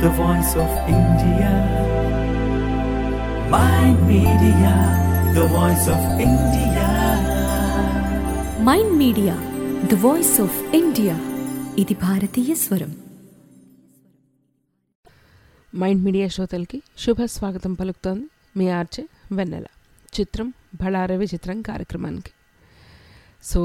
the voice of India. Mind Media, the voice of India. Mind media the voice of India ఇది భారతీయ స్వరం mind media శ్రోతలకి శుభ స్వాగతం పలుకుతోంది మీ ఆర్చే వెన్నెల చిత్రం బళారే విచిత్రం కార్యక్రమానికి సో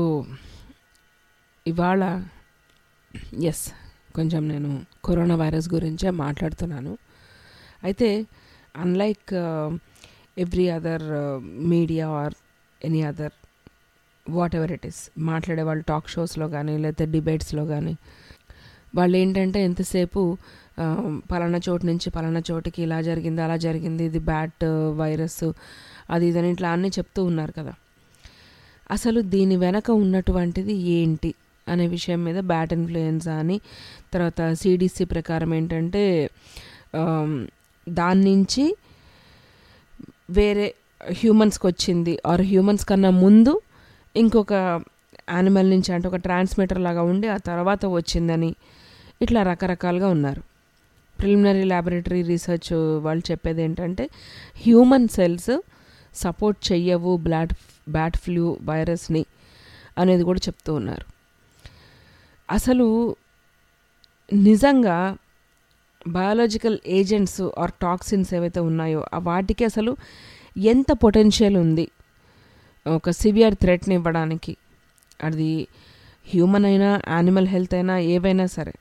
ఇవాళ ఎస్ కొంచెం నేను కరోనా వైరస్ గురించే మాట్లాడుతున్నాను అయితే unlike every other media or any other whatever it is మాట్లాడే వాళ్ళు టాక్ షోస్లో కానీ లేకపోతే డిబేట్స్లో కానీ వాళ్ళు ఏంటంటే ఎంతసేపు ఆ, పలానా చోటు నుంచి పలానా చోటుకి ఇలా జరిగింది అలా జరిగింది ఇది బ్యాట్ వైరస్ అది ఇదని ఇట్లా అన్నీ చెప్తూ ఉన్నారు కదా అసలు దీని వెనక ఉన్నటువంటిది ఏంటి అనే విషయం మీద బ్యాట్ ఇన్ఫ్లుయెన్సా అని తర్వాత సిడిసి ప్రకారం ఏంటంటే ఆమ్, దాని నుంచి వేరే హ్యూమన్స్కి వచ్చింది ఆర్ హ్యూమన్స్ కన్నా ముందు ఇంకొక యానిమల్ నుంచి అంటే ఒక ట్రాన్స్మిటర్ లాగా ఉండి ఆ తర్వాత వచ్చిందని ఇట్లా రకరకాలుగా ఉన్నారు ప్రిలిమినరీ ల్యాబొరేటరీ రీసెర్చ్ వాళ్ళు చెప్పేది ఏంటంటే హ్యూమన్ సెల్స్ సపోర్ట్ చెయ్యవు బ్లాడ్ బ్యాట్ ఫ్లూ వైరస్ని అనేది కూడా చెప్తూ ఉన్నారు అసలు నిజంగా బయాలజికల్ ఏజెంట్స్ ఆర్ టాక్సిన్స్ ఏవైతే ఉన్నాయో ఆ వాటికి అసలు ఎంత పొటెన్షియల్ ఉంది ఒక సివియర్ థ్రెట్ని ఇవ్వడానికి అది హ్యూమన్ అయినా యానిమల్ హెల్త్ అయినా ఏవైనా సరే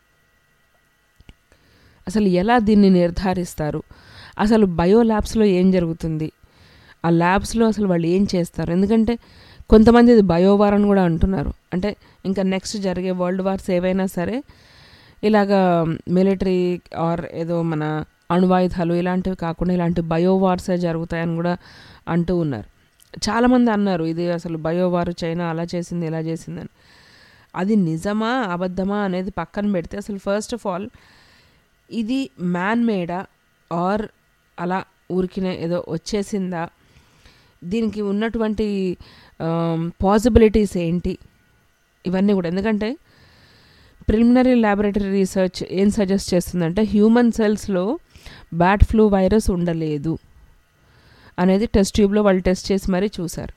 అసలు ఎలా దీన్ని నిర్ధారిస్తారు అసలు బయో ల్యాబ్స్లో ఏం జరుగుతుంది ఆ ల్యాబ్స్లో అసలు వాళ్ళు ఏం చేస్తారు ఎందుకంటే కొంతమంది ఇది బయోవార్ అని కూడా అంటున్నారు అంటే ఇంకా నెక్స్ట్ జరిగే వరల్డ్ వార్స్ ఏవైనా సరే ఇలాగా మిలిటరీ ఆర్ ఏదో మన అణువాయుధాలు ఇలాంటివి కాకుండా ఇలాంటి బయోవార్సే జరుగుతాయని కూడా అంటూ ఉన్నారు చాలామంది అన్నారు ఇది అసలు బయోవార్ చైనా అలా చేసింది ఇలా చేసిందని అది నిజమా అబద్ధమా అనేది పక్కన పెడితే అసలు ఫస్ట్ ఆఫ్ ఆల్ ఇది మ్యాన్ మేడా ఆర్ అలా ఊరికినే ఏదో వచ్చేసిందా దీనికి ఉన్నటువంటి పాసిబిలిటీస్ ఏంటి ఇవన్నీ కూడా ఎందుకంటే ప్రిలిమినరీ ల్యాబొరేటరీ రీసెర్చ్ ఏం సజెస్ట్ చేస్తుందంటే హ్యూమన్ సెల్స్లో బ్యాట్ ఫ్లూ వైరస్ ఉండలేదు అనేది టెస్ట్ ట్యూబ్లో వాళ్ళు టెస్ట్ చేసి మరీ చూశారు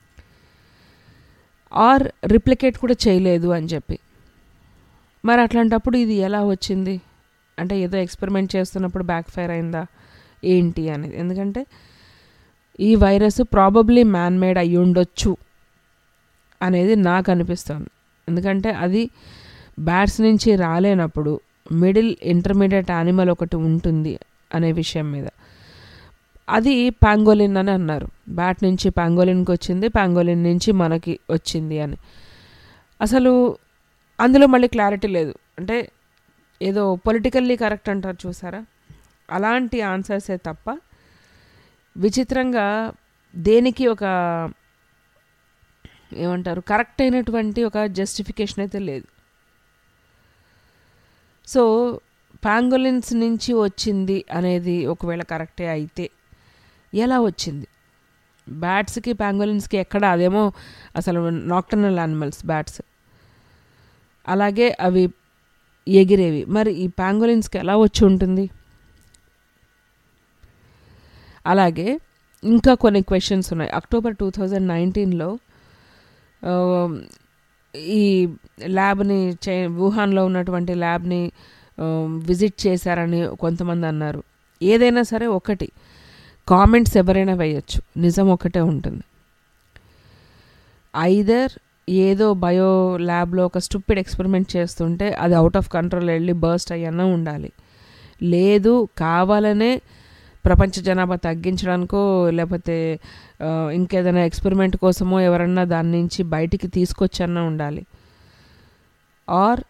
ఆర్ రిప్లికేట్ కూడా చేయలేదు అని చెప్పి మరి అట్లాంటప్పుడు ఇది ఎలా వచ్చింది అంటే ఏదో ఎక్స్పెరిమెంట్ చేస్తున్నప్పుడు బ్యాక్ ఫైర్ అయిందా ఏంటి అనేది ఎందుకంటే ఈ వైరస్ ప్రాబబ్లీ మ్యాన్ మేడ్ అయ్యి ఉండొచ్చు అనేది నాకు అనిపిస్తుంది ఎందుకంటే అది బ్యాట్స్ నుంచి రాలేనప్పుడు మిడిల్ ఇంటర్మీడియట్ యానిమల్ ఒకటి ఉంటుంది అనే విషయం మీద అది పాంగోలిన్ అని అన్నారు బ్యాట్ నుంచి పాంగోలిన్కి వచ్చింది పాంగోలిన్ నుంచి మనకి వచ్చింది అని అసలు అందులో మళ్ళీ క్లారిటీ లేదు అంటే ఏదో పొలిటికల్లీ కరెక్ట్ అంటారు చూసారా అలాంటి ఆన్సర్సే తప్ప విచిత్రంగా దేనికి ఒక ఏమంటారు కరెక్ట్ అయినటువంటి ఒక జస్టిఫికేషన్ అయితే లేదు సో పాంగోలిన్స్ నుంచి వచ్చింది అనేది ఒకవేళ కరెక్టే అయితే ఎలా వచ్చింది బ్యాట్స్కి పాంగోలిన్స్కి ఎక్కడ అదేమో అసలు నాక్టర్నల్ యానిమల్స్ బ్యాట్స్ అలాగే అవి ఎగిరేవి మరి ఈ పాంగోలిన్స్కి ఎలా వచ్చి ఉంటుంది అలాగే ఇంకా కొన్ని క్వశ్చన్స్ ఉన్నాయి అక్టోబర్ టూ థౌజండ్ నైన్టీన్లో ఈ ల్యాబ్ని చే వుహాన్లో ఉన్నటువంటి ల్యాబ్ని విజిట్ చేశారని కొంతమంది అన్నారు ఏదైనా సరే ఒకటి కామెంట్స్ ఎవరైనా వేయచ్చు నిజం ఒకటే ఉంటుంది ఐదర్ ఏదో బయో ల్యాబ్లో ఒక స్టూపిడ్ ఎక్స్పెరిమెంట్ చేస్తుంటే అది అవుట్ ఆఫ్ కంట్రోల్ వెళ్ళి బర్స్ట్ అయ్యన్నా ఉండాలి లేదు కావాలనే ప్రపంచ జనాభా తగ్గించడానికో లేకపోతే ఆ, ఇంకేదైనా ఎక్స్పెరిమెంట్ కోసమో ఎవరన్నా దాని నుంచి బయటికి తీసుకొచ్చన్నా ఉండాలి ఆర్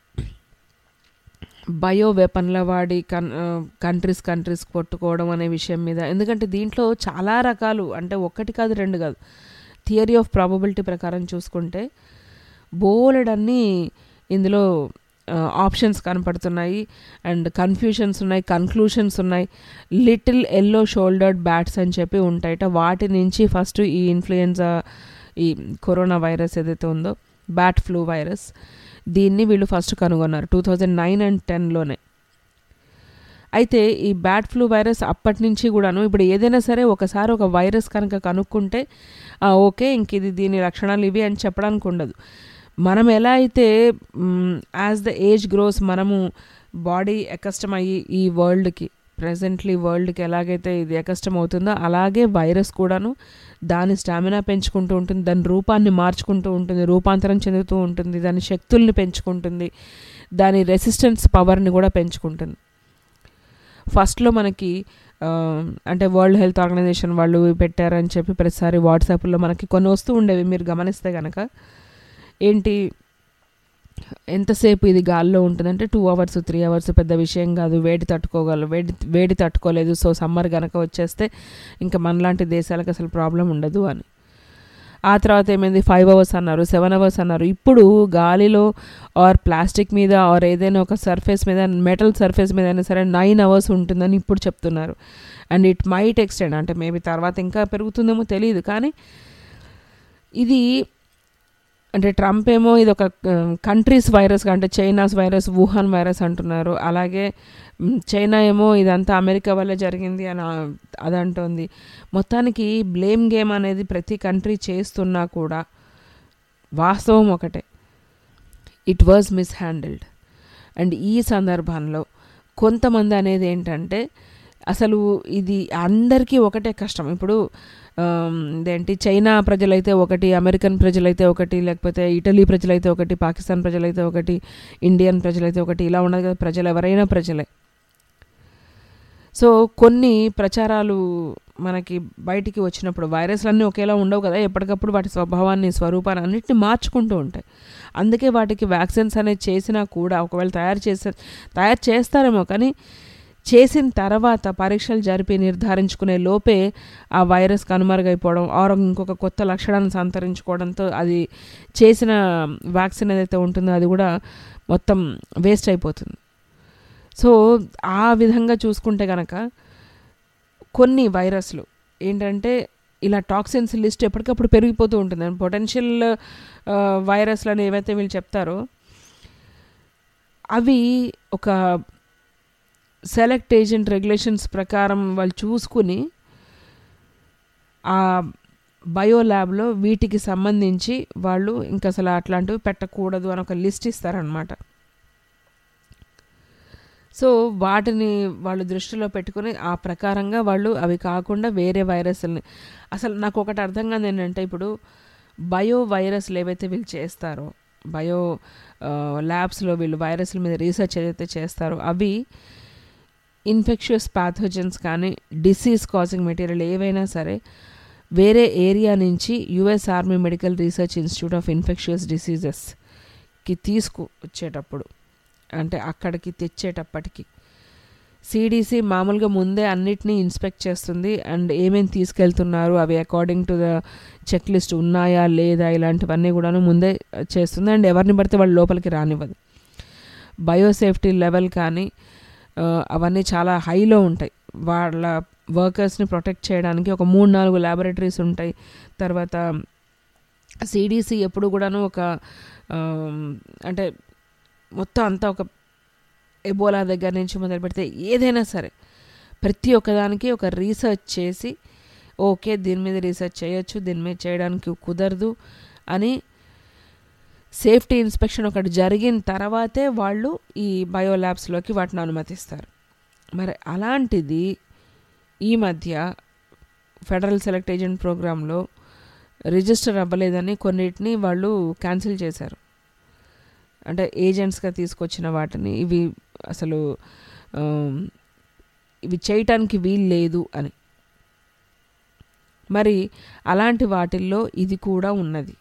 బయో వెపన్ల వాడి కన్ కంట్రీస్ కంట్రీస్ కొట్టుకోవడం అనే విషయం మీద ఎందుకంటే దీంట్లో చాలా రకాలు అంటే ఒక్కటి కాదు రెండు కాదు థియరీ ఆఫ్ ప్రాబబిలిటీ ప్రకారం చూసుకుంటే బోలెడన్ని ఇందులో ఆప్షన్స్ కనపడుతున్నాయి అండ్ కన్ఫ్యూషన్స్ ఉన్నాయి కన్క్లూషన్స్ ఉన్నాయి లిటిల్ ఎల్లో షోల్డర్డ్ బ్యాట్స్ అని చెప్పి ఉంటాయట వాటి నుంచి ఫస్ట్ ఈ ఇన్ఫ్లుయెన్జా ఈ కరోనా వైరస్ ఏదైతే ఉందో బ్యాట్ ఫ్లూ వైరస్ దీన్ని వీళ్ళు ఫస్ట్ కనుగొన్నారు టూ థౌజండ్ నైన్ అండ్ టెన్లోనే అయితే ఈ బ్యాడ్ ఫ్లూ వైరస్ అప్పటి నుంచి కూడాను ఇప్పుడు ఏదైనా సరే ఒకసారి ఒక వైరస్ కనుక కనుక్కుంటే "ఆ, ఓకే ఇంక ఇది దీని లక్షణాలు ఇవి అని చెప్పడానికి ఉండదు మనం ఎలా అయితే యాజ్ ద ఏజ్ గ్రోస్ మనము బాడీ ఎకస్టమ్ అయ్యి ఈ వరల్డ్కి ప్రజెంట్లీ వరల్డ్కి ఎలాగైతే ఇది ఎకస్టమ్ అవుతుందో అలాగే వైరస్ కూడాను దాని స్టామినా పెంచుకుంటూ ఉంటుంది దాని రూపాన్ని మార్చుకుంటూ ఉంటుంది రూపాంతరం చెందుతూ ఉంటుంది దాని శక్తుల్ని పెంచుకుంటుంది దాని రెసిస్టెన్స్ పవర్ని కూడా పెంచుకుంటుంది ఫస్ట్లో మనకి ఆ, అంటే వరల్డ్ హెల్త్ ఆర్గనైజేషన్ వాళ్ళు పెట్టారని చెప్పి ప్రతిసారి వాట్సాప్లో మనకి కొన్ని వస్తూ ఉండేవి మీరు గమనిస్తే కనుక ఏంటి ఎంతసేపు ఇది గాల్లో ఉంటుందంటే టూ అవర్స్ త్రీ అవర్స్ పెద్ద విషయం కాదు వేడి తట్టుకోగలరు వేడి వేడి తట్టుకోలేదు సో సమ్మర్ కనుక వచ్చేస్తే ఇంకా మనలాంటి దేశాలకు అసలు ప్రాబ్లం ఉండదు అని ఆ తర్వాత ఏమైంది ఫైవ్ అవర్స్ అన్నారు సెవెన్ అవర్స్ అన్నారు ఇప్పుడు గాలిలో ఆర్ ప్లాస్టిక్ మీద ఆర్ ఏదైనా ఒక సర్ఫేస్ మీద మెటల్ సర్ఫేస్ మీద అయినా సరే నైన్ అవర్స్ ఉంటుందని ఇప్పుడు చెప్తున్నారు అండ్ ఇట్ మైట్ ఎక్స్టెండ్ అంటే మేబీ తర్వాత ఇంకా పెరుగుతుందేమో తెలియదు కానీ ఇది అంటే ట్రంప్ ఏమో ఇది ఒక కంట్రీస్ వైరస్ అంటే చైనాస్ వైరస్ వుహాన్ వైరస్ అంటున్నారు అలాగే మ్, చైనా ఏమో ఇదంతా అమెరికా వల్ల జరిగింది అని ఆ- అది అంటోంది మొత్తానికి బ్లేమ్ గేమ్ అనేది ప్రతి కంట్రీ చేస్తున్నా కూడా వాస్తవం ఒకటే ఇట్ వాజ్ మిస్హ్యాండిల్డ్ అండ్ ఈ సందర్భంలో కొంతమంది అనేది ఏంటంటే అసలు ఇది అందరికీ ఒకటే కష్టం ఇప్పుడు ఆమ్, ఇదేంటి చైనా ప్రజలైతే ఒకటి అమెరికన్ ప్రజలైతే ఒకటి లేకపోతే ఇటలీ ప్రజలైతే ఒకటి పాకిస్తాన్ ప్రజలైతే ఒకటి ఇండియన్ ప్రజలైతే ఒకటి ఇలా ఉండదు కదా ప్రజలు ఎవరైనా ప్రజలే సో కొన్ని ప్రచారాలు మనకి బయటికి వచ్చినప్పుడు వైరస్లన్నీ ఒకేలా ఉండవు కదా ఎప్పటికప్పుడు వాటి స్వభావాన్ని స్వరూపాన్ని అన్నిటిని మార్చుకుంటూ ఉంటాయి అందుకే వాటికి వ్యాక్సిన్స్ అనేది చేసినా కూడా ఒకవేళ తయారు చేసే తయారు చేస్తారేమో కానీ చేసిన తర్వాత పరీక్షలు జరిపి నిర్ధారించుకునే లోపే ఆ వైరస్ కనుమరుగైపోవడం ఆర్ ఇంకొక కొత్త లక్షణాన్ని సంతరించుకోవడంతో అది చేసిన వ్యాక్సిన్ ఏదైతే ఉంటుందో అది కూడా మొత్తం వేస్ట్ అయిపోతుంది సో ఆ విధంగా చూసుకుంటే కనుక కొన్ని వైరస్లు ఏంటంటే ఇలా టాక్సిన్స్ లిస్ట్ ఎప్పటికప్పుడు పెరిగిపోతూ ఉంటుంది పొటెన్షియల్ వైరస్లు అని ఏవైతే వీళ్ళు చెప్తారో అవి ఒక సెలెక్ట్ ఏజెంట్ రెగ్యులేషన్స్ ప్రకారం వాళ్ళు చూసుకుని ఆ బయో ల్యాబ్లో వీటికి సంబంధించి వాళ్ళు ఇంకా అసలు అట్లాంటివి పెట్టకూడదు అని ఒక లిస్ట్ ఇస్తారనమాట సో వాటిని వాళ్ళు దృష్టిలో పెట్టుకుని ఆ ప్రకారంగా వాళ్ళు అవి కాకుండా వేరే వైరస్ని అసలు నాకు ఒకటి అర్థం కాదు ఏంటంటే ఇప్పుడు బయో వైరస్లు ఏవైతే వీళ్ళు చేస్తారో బయో ల్యాబ్స్లో వీళ్ళు వైరస్ల మీద రీసెర్చ్ ఏదైతే చేస్తారో అవి ఇన్ఫెక్షియస్ ప్యాథోజన్స్ కానీ డిసీజ్ కాజింగ్ మెటీరియల్ ఏవైనా సరే వేరే ఏరియా నుంచి US army medical research institute of infectious డిసీజెస్కి తీసుకు వచ్చేటప్పుడు అంటే అక్కడికి తెచ్చేటప్పటికి సిడిసి మామూలుగా ముందే అన్నిటినీ ఇన్స్పెక్ట్ చేస్తుంది అండ్ ఏమేమి తీసుకెళ్తున్నారు అవి according to the check list ఉన్నాయా లేదా ఇలాంటివన్నీ కూడాను ముందే చేస్తుంది అండ్ ఎవరిని పడితే వాళ్ళు లోపలికి రానివ్వదు బయోసేఫ్టీ లెవెల్ కానీ ఆ, అవన్నీ చాలా హైలో ఉంటాయి వాళ్ళ వర్కర్స్ని ప్రొటెక్ట్ చేయడానికి ఒక మూడు నాలుగు ల్యాబొరేటరీస్ ఉంటాయి తర్వాత సిడిసి ఎప్పుడు కూడాను ఒక ఆ, అంటే మొత్తం అంతా ఒక ఎబోలా దగ్గర నుంచి మొదలు పెడితే ఏదైనా సరే ప్రతి ఒక్కదానికి ఒక రీసెర్చ్ చేసి ఓకే దీని మీద రీసెర్చ్ చేయొచ్చు దీని మీద చేయడానికి కుదరదు అని సేఫ్టీ ఇన్స్పెక్షన్ ఒకటి జరిగిన తర్వాతే వాళ్ళు ఈ బయో ల్యాబ్స్లోకి వాటిని అనుమతిస్తారు మరి అలాంటిది ఈ మధ్య ఫెడరల్ సెలెక్ట్ ఏజెంట్ ప్రోగ్రాంలో రిజిస్టర్ అవ్వలేదని కొన్నిటిని వాళ్ళు క్యాన్సిల్ చేశారు అంటే ఏజెంట్స్గా తీసుకొచ్చిన వాటిని ఇవి అసలు ఆమ్, ఇవి చేయటానికి వీలు లేదు అని మరి అలాంటి వాటిల్లో ఇది కూడా ఉన్నది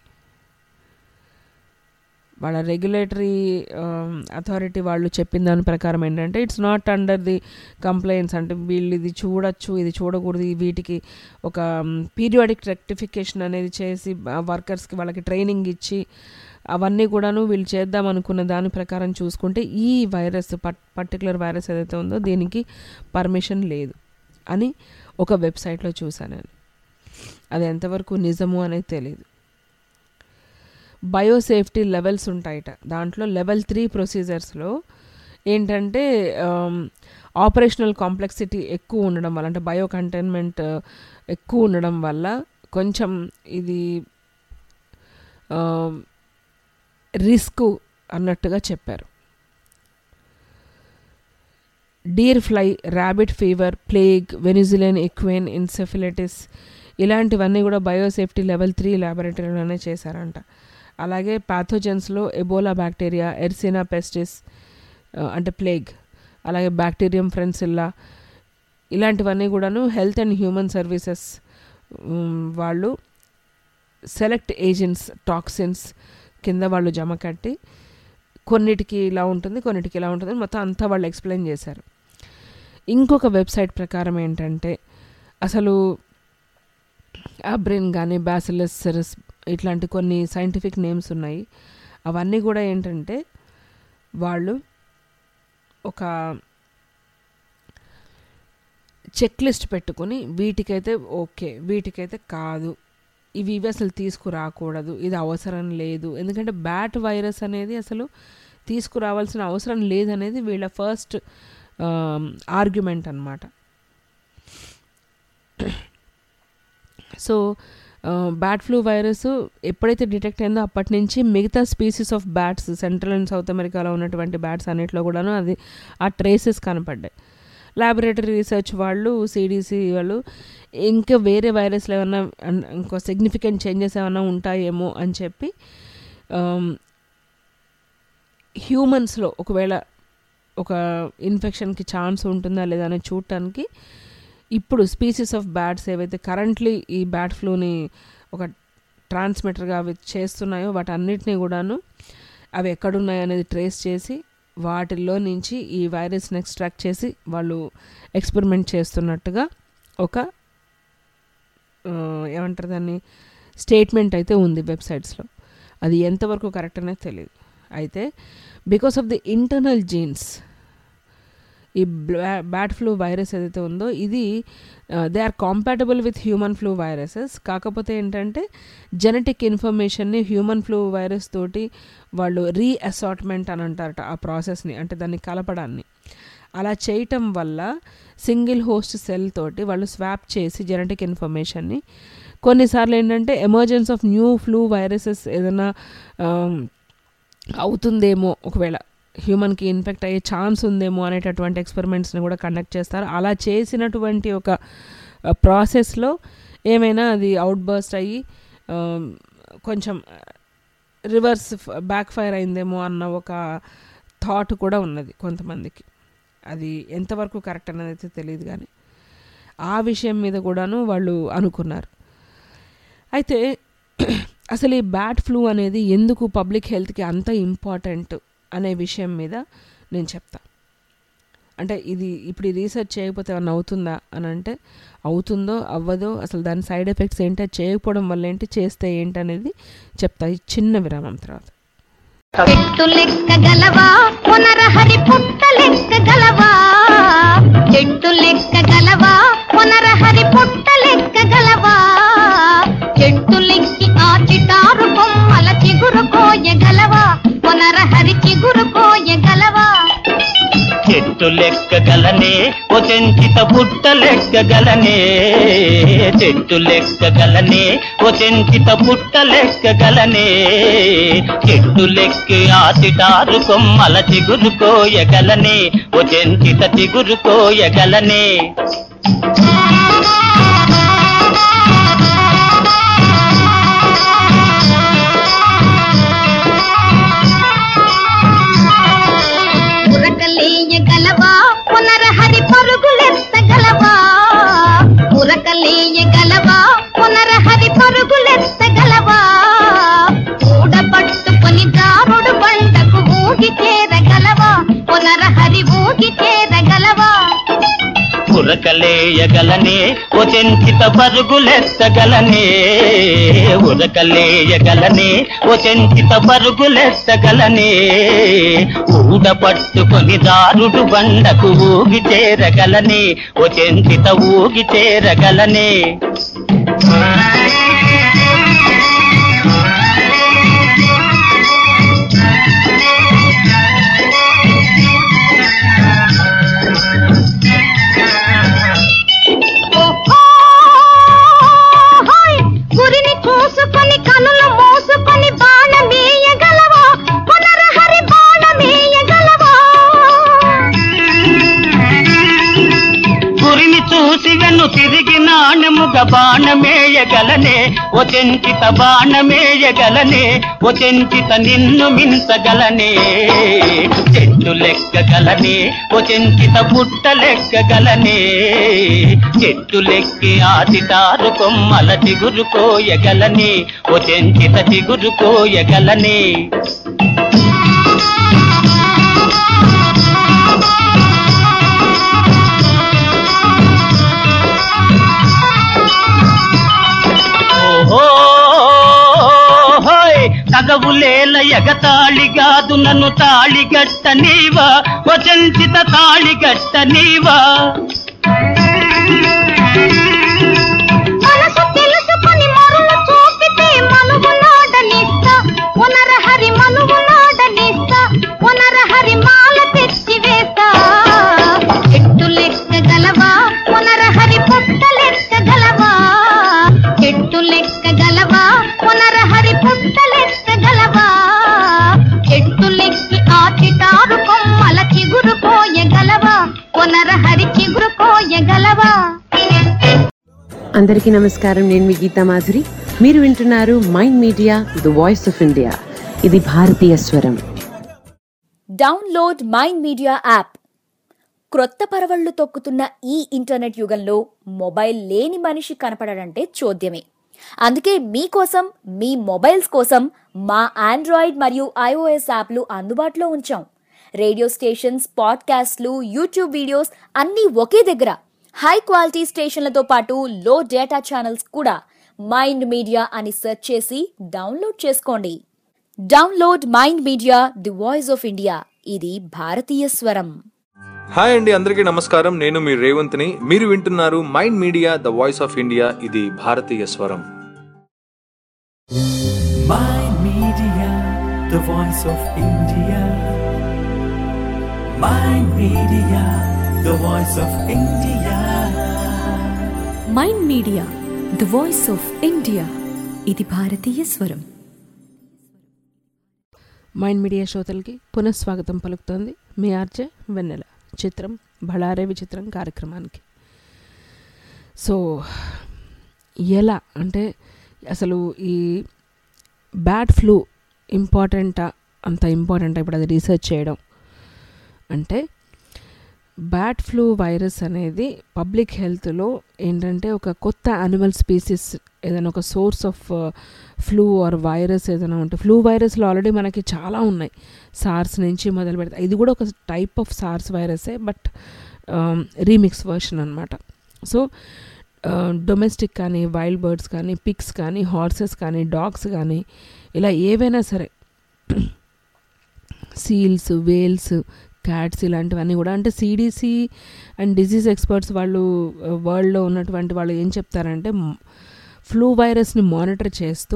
వాళ్ళ రెగ్యులేటరీ అథారిటీ వాళ్ళు చెప్పిన దాని ప్రకారం ఏంటంటే it's not under the complaints అంటే వీళ్ళు ఇది చూడొచ్చు ఇది చూడకూడదు ఈ వీటికి ఒక పీరియాడిక్ రెక్టిఫికేషన్ అనేది చేసి వర్కర్స్కి వాళ్ళకి ట్రైనింగ్ ఇచ్చి అవన్నీ కూడాను వీళ్ళు చేద్దాం అనుకున్న దాని ప్రకారం చూసుకుంటే ఈ వైరస్ పట్ పర్టికులర్ వైరస్ ఏదైతే ఉందో దీనికి పర్మిషన్ లేదు అని ఒక వెబ్సైట్లో చూశాను నేను అది ఎంతవరకు నిజము అనేది తెలియదు బయోసేఫ్టీ లెవెల్స్ ఉంటాయట దాంట్లో లెవెల్ త్రీ ప్రొసీజర్స్లో ఏంటంటే ఆపరేషనల్ కాంప్లెక్సిటీ ఎక్కువ ఉండడం వల్ల అంటే బయో కంటైన్మెంట్ ఎక్కువ ఉండడం వల్ల కొంచెం ఇది రిస్క్ అన్నట్టుగా చెప్పారు deer fly rabbit fever plague Venezuelan equine encephalitis ఇలాంటివన్నీ కూడా బయోసేఫ్టీ లెవెల్ త్రీ ల్యాబొరేటరీలోనే చేశారంట అలాగే ప్యాథోజెన్స్లో ఎబోలా బ్యాక్టీరియా ఎర్సినా పెస్టిస్ అంటే ప్లేగ్ అలాగే బ్యాక్టీరియం ఫ్రెన్సిల్లా ఇలాంటివన్నీ కూడాను హెల్త్ అండ్ హ్యూమన్ సర్వీసెస్ వాళ్ళు సెలెక్ట్ ఏజెంట్స్ టాక్సిన్స్ కింద వాళ్ళు జమ కట్టి కొన్నిటికి ఇలా ఉంటుంది కొన్నిటికి ఇలా ఉంటుంది మొత్తం అంతా వాళ్ళు ఎక్స్ప్లెయిన్ చేశారు ఇంకొక వెబ్సైట్ ప్రకారం ఏంటంటే అసలు అబ్రెన్ కానీ బ్యాసిలస్ సెరస్ ఇట్లాంటి కొన్ని సైంటిఫిక్ నేమ్స్ ఉన్నాయి అవన్నీ కూడా ఏంటంటే వాళ్ళు ఒక చెక్ లిస్ట్ పెట్టుకుని వీటికైతే ఓకే వీటికైతే కాదు ఇవి ఇవి అసలు తీసుకురాకూడదు ఇది అవసరం లేదు ఎందుకంటే బ్యాట్ వైరస్ అనేది అసలు తీసుకురావాల్సిన అవసరం లేదనేది వీళ్ళ ఫస్ట్ ఆర్గ్యుమెంట్ అనమాట సో బ్యాట్ ఫ్లూ వైరస్ ఎప్పుడైతే డిటెక్ట్ అయిందో అప్పటి నుంచి మిగతా species of bats central and south అమెరికాలో ఉన్నటువంటి బ్యాట్స్ అన్నిట్లో కూడాను అది ఆ ట్రేసెస్ కనపడ్డాయి ల్యాబొరేటరీ రీసెర్చ్ వాళ్ళు సిడిసి వాళ్ళు ఇంకా వేరే వైరస్లు ఏమన్నా ఇంకో సిగ్నిఫికెంట్ చేంజెస్ ఏమైనా ఉంటాయేమో అని చెప్పి హ్యూమన్స్లో ఒకవేళ ఒక ఇన్ఫెక్షన్కి ఛాన్స్ ఉంటుందా లేదా అని చూడటానికి ఇప్పుడు స్పీసీస్ ఆఫ్ బ్యాట్స్ ఏవైతే కరెంట్లీ ఈ బ్యాట్ ఫ్లూని ఒక ట్రాన్స్మిటర్గా అవి చేస్తున్నాయో వాటన్నిటినీ కూడాను అవి ఎక్కడున్నాయో అనేది ట్రేస్ చేసి వాటిల్లో నుంచి ఈ వైరస్ని ఎక్స్ట్రాక్ట్ చేసి వాళ్ళు ఎక్స్పెరిమెంట్ చేస్తున్నట్టుగా ఒక ఏమంటారు దాన్ని స్టేట్మెంట్ అయితే ఉంది వెబ్సైట్స్లో అది ఎంతవరకు కరెక్ట్ అనేది తెలియదు అయితే because of the internal genes ఈ బ్యాడ్ ఫ్లూ వైరస్ ఏదైతే ఉందో ఇది they are compatible with human flu viruses కాకపోతే ఏంటంటే జెనెటిక్ ఇన్ఫర్మేషన్ని హ్యూమన్ ఫ్లూ వైరస్ తోటి వాళ్ళు రీఅసార్ట్మెంట్ అని అంటారట ఆ ప్రాసెస్ని అంటే దాన్ని కలపడాన్ని అలా చేయటం వల్ల సింగిల్ హోస్ట్ సెల్ తోటి వాళ్ళు స్వాప్ చేసి జెనెటిక్ ఇన్ఫర్మేషన్ని కొన్నిసార్లు ఏంటంటే emergence of new flu viruses ఏదైనా అవుతుందేమో ఒకవేళ హ్యూమన్కి ఇన్ఫెక్ట్ అయ్యే ఛాన్స్ ఉందేమో అనేటటువంటి ఎక్స్పెరిమెంట్స్ని కూడా కండక్ట్ చేస్తారు అలా చేసినటువంటి ఒక ప్రాసెస్లో ఏమైనా అది అవుట్ బర్స్ట్ అయ్యి కొంచెం రివర్స్ బ్యాక్ ఫైర్ అయిందేమో అన్న ఒక థాట్ కూడా ఉన్నది కొంతమందికి అది ఎంతవరకు కరెక్ట్ అనేది అయితే తెలియదు కానీ ఆ విషయం మీద కూడాను వాళ్ళు అనుకున్నారు అయితే అసలు ఈ బ్యాడ్ ఫ్లూ అనేది ఎందుకు పబ్లిక్ హెల్త్కి అంత ఇంపార్టెంట్ అనే విషయం మీద నేను చెప్తా అంటే ఇది ఇప్పుడు ఈ రీసెర్చ్ చేయకపోతే ఏమన్నా అవుతుందా అని అంటే అవుతుందో అవ్వదో అసలు దాని సైడ్ ఎఫెక్ట్స్ ఏంటి చేయకపోవడం వల్ల ఏంటి చేస్తే ఏంటి అనేది చెప్తా ఈ చిన్న విరామం తర్వాత చెట్టు లెక్క గలవా పునరహరి పుట్ట లెక్క గలవా చెట్టు లెక్క గలవా పునరహరి పుట్ట లెక్క గలవా చెట్టు లెక్కి ఆ చిటారు కొమ్మల చిగురు కోయగలవా పునరహరి చిగురు కోయగలవా చెట్టు లెక్కగలనే ఓ చెంచిత పుట్ట లెక్కగలనే చెట్టు లెక్కగలనే ఓ చెంచిత పుట్ట లెక్కగలనే చెట్టు లెక్కి ఆసిటారు కొమ్మల చిగురు కోయగలనే ఓ చెంచిత చిగురు కోయగలనే ఉరకలేయగలవా పునరహరి పరుగులెత్తగలవా ఉరకలేయగలవా పునరహరి పరుగులెత్తగలవా ఊడ పట్టుకొని దారుడు బండకు ఊగి చేరగలవా పునరహరి ఊగి చేరగలవా ఉరకలేయగలనే ఓ చెంచిత పరుగులెత్తగలనే ఉరకలేయగలనే ఓ చెంచిత పరుగులెత్తగలనే ఊడ పట్టుకొని దారుడు బండకు ఊగి చేరగలనే ఓ చెంచిత ఊగి చేరగలనే చూసి వెన్ను తిరిగి నాణముగ బాణమేయగలనే ఓ చెంచిత బాణమేయగలనే ఓ చెంచిత నిన్ను మించగలనే చెట్టు లెక్కగలనే ఓ చెంచిత పుట్ట లెక్కగలనే చెట్టు లెక్కి ఆదితారు కొమ్మల చిగురు కోయగలనే ఓ చెంచిత చిగురు కోయగలనే ఓహో హోయ్ తగవులేల ఎగతాళిగాదు నన్ను తాళిగట్ట నీవా వచంచిత తాళిగట్ట నీవా మనసు తెలుసుకొని మరులు చూపితే మనువు నాడనిస్తా పునరహరి మనువు నాడనిస్తా పునరహరి మాల తెచ్చి వేస్తా చెట్టు లెక్క గలవా పునరహరి పుట్ట లెక్క గలవా చెట్టు లెక్క గలవా పునరహరి పుట్ట లెక్క గలవా చెట్టు లెక్కి ఆచిటారు కొమ్మల చిగురు కోయగలవా పునరహరి చిగురు కోయగలవా అందరికీ నమస్కారం నేను మీ గీతా మాధురి మీరు వింటున్నారు Mind media the voice of India ఇది భారతీయ స్వరం డౌన్లోడ్ మైండ్ మీడియా యాప్ క్రొత్త పరవళ్లు తొక్కుతున్న ఈ ఇంటర్నెట్ యుగంలో మొబైల్ లేని మనిషి కనపడడంటే చోద్యమే అందుకే మీకోసం మీ మొబైల్స్ కోసం మా ఆండ్రాయిడ్ మరియు ఐఓఎస్ యాప్లు అందుబాటులో ఉంచాం రేడియో స్టేషన్స్ పాడ్కాస్ట్లు యూట్యూబ్ వీడియోస్ అన్నీ ఒకే దగ్గర హై క్వాలిటీ స్టేషన్లతో పాటు లో డేటా ఛానల్స్ కూడా మైండ్ మీడియా అని సెర్చ్ చేసి డౌన్లోడ్ చేసుకోండి download Mind Media the voice of India ఇది భారతీయ స్వరం హాయ్ అండి అందరికీ నమస్కారం నేను మీ రేవంత్ని మీరు వింటున్నారు Mind media the voice of India ఇది భారతీయ స్వరం Mind Media, the voice of India. Mind Media, the voice of India. Mind media the voice of India ఇది భారతీయ స్వరం మైండ్ మీడియా శ్రోతలకి పునఃస్వాగతం పలుకుతోంది మీ ఆర్జే వెన్నెల చిత్రం బళారే విచిత్రం కార్యక్రమానికి సో ఎలా అంటే అసలు ఈ బ్యాడ్ ఫ్లూ ఇంపార్టెంటా అంత ఇంపార్టెంటా ఇప్పుడు అది రీసెర్చ్ చేయడం అంటే బ్యాడ్ ఫ్లూ వైరస్ అనేది పబ్లిక్ హెల్త్లో ఏంటంటే ఒక కొత్త యానిమల్ స్పీసీస్ ఏదైనా ఒక source of flu or virus ఏదైనా ఉంటే ఫ్లూ వైరస్లో ఆల్రెడీ మనకి చాలా ఉన్నాయి సార్స్ నుంచి మొదలు పెడితే ఇది కూడా ఒక టైప్ ఆఫ్ సార్స్ వైరసే బట్ రీమిక్స్ వర్షన్ అనమాట సో డొమెస్టిక్ కానీ వైల్డ్ బర్డ్స్ కానీ పిక్స్ కానీ హార్సెస్ కానీ డాగ్స్ కానీ ఇలా ఏవైనా సరే సీల్స్ వేల్స్ క్యాట్స్ ఇలాంటివన్నీ కూడా అంటే సిడిసి అండ్ డిసీజ్ ఎక్స్పర్ట్స్ వాళ్ళు వరల్డ్లో ఉన్నటువంటి వాళ్ళు ఏం చెప్తారంటే ఫ్లూ వైరస్ని మానిటర్ చేస్తూ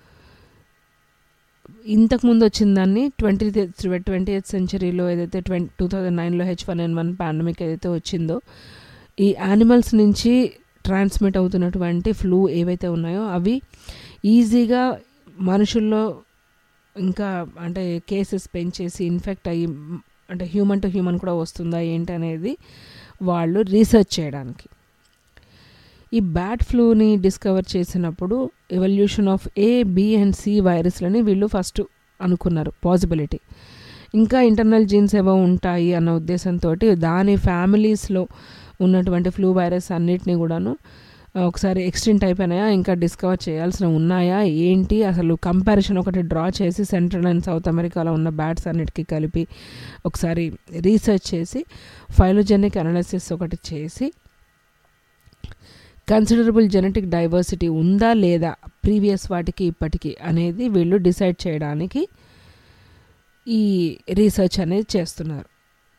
ఇంతకుముందు వచ్చిన దాన్ని ట్వంటీ ట్వంటీ ఎయిత్ సెంచరీలో ఏదైతే ట్వంటీ టూ థౌజండ్ నైన్లో H one N one pandemic ఏదైతే వచ్చిందో ఈ యానిమల్స్ నుంచి ట్రాన్స్మిట్ అవుతున్నటువంటి ఫ్లూ ఏవైతే ఉన్నాయో అవి ఈజీగా మనుషుల్లో ఇంకా అంటే కేసెస్ పెంచేసి ఇన్ఫెక్ట్ అయ్యి అంటే హ్యూమన్ టు హ్యూమన్ కూడా వస్తుందా ఏంటి అనేది వాళ్ళు రీసెర్చ్ చేయడానికి ఈ బ్యాడ్ ఫ్లూని డిస్కవర్ చేసినప్పుడు evolution of A B and C వైరస్లని వీళ్ళు ఫస్ట్ అనుకున్నారు పాసిబిలిటీ ఇంకా ఇంటర్నల్ జీన్స్ ఏవో ఉంటాయి అన్న ఉద్దేశంతో దాని ఫ్యామిలీస్లో ఉన్నటువంటి ఫ్లూ వైరస్ అన్నిటినీ కూడాను ఒకసారి ఎక్స్టెంట్ అయిపోయినాయా ఇంకా డిస్కవర్ చేయాల్సిన ఉన్నాయా ఏంటి అసలు కంపారిజన్ ఒకటి డ్రా చేసి సెంట్రల్ అండ్ సౌత్ అమెరికాలో ఉన్న బ్యాట్స్ అన్నిటికీ కలిపి ఒకసారి రీసెర్చ్ చేసి ఫైలోజెనిక్ అనాలిసిస్ ఒకటి చేసి కన్సిడరబుల్ జెనెటిక్ డైవర్సిటీ ఉందా లేదా ప్రీవియస్ వాటికి ఇప్పటికి అనేది వీళ్ళు డిసైడ్ చేయడానికి ఈ రీసెర్చ్ అనేది చేస్తున్నారు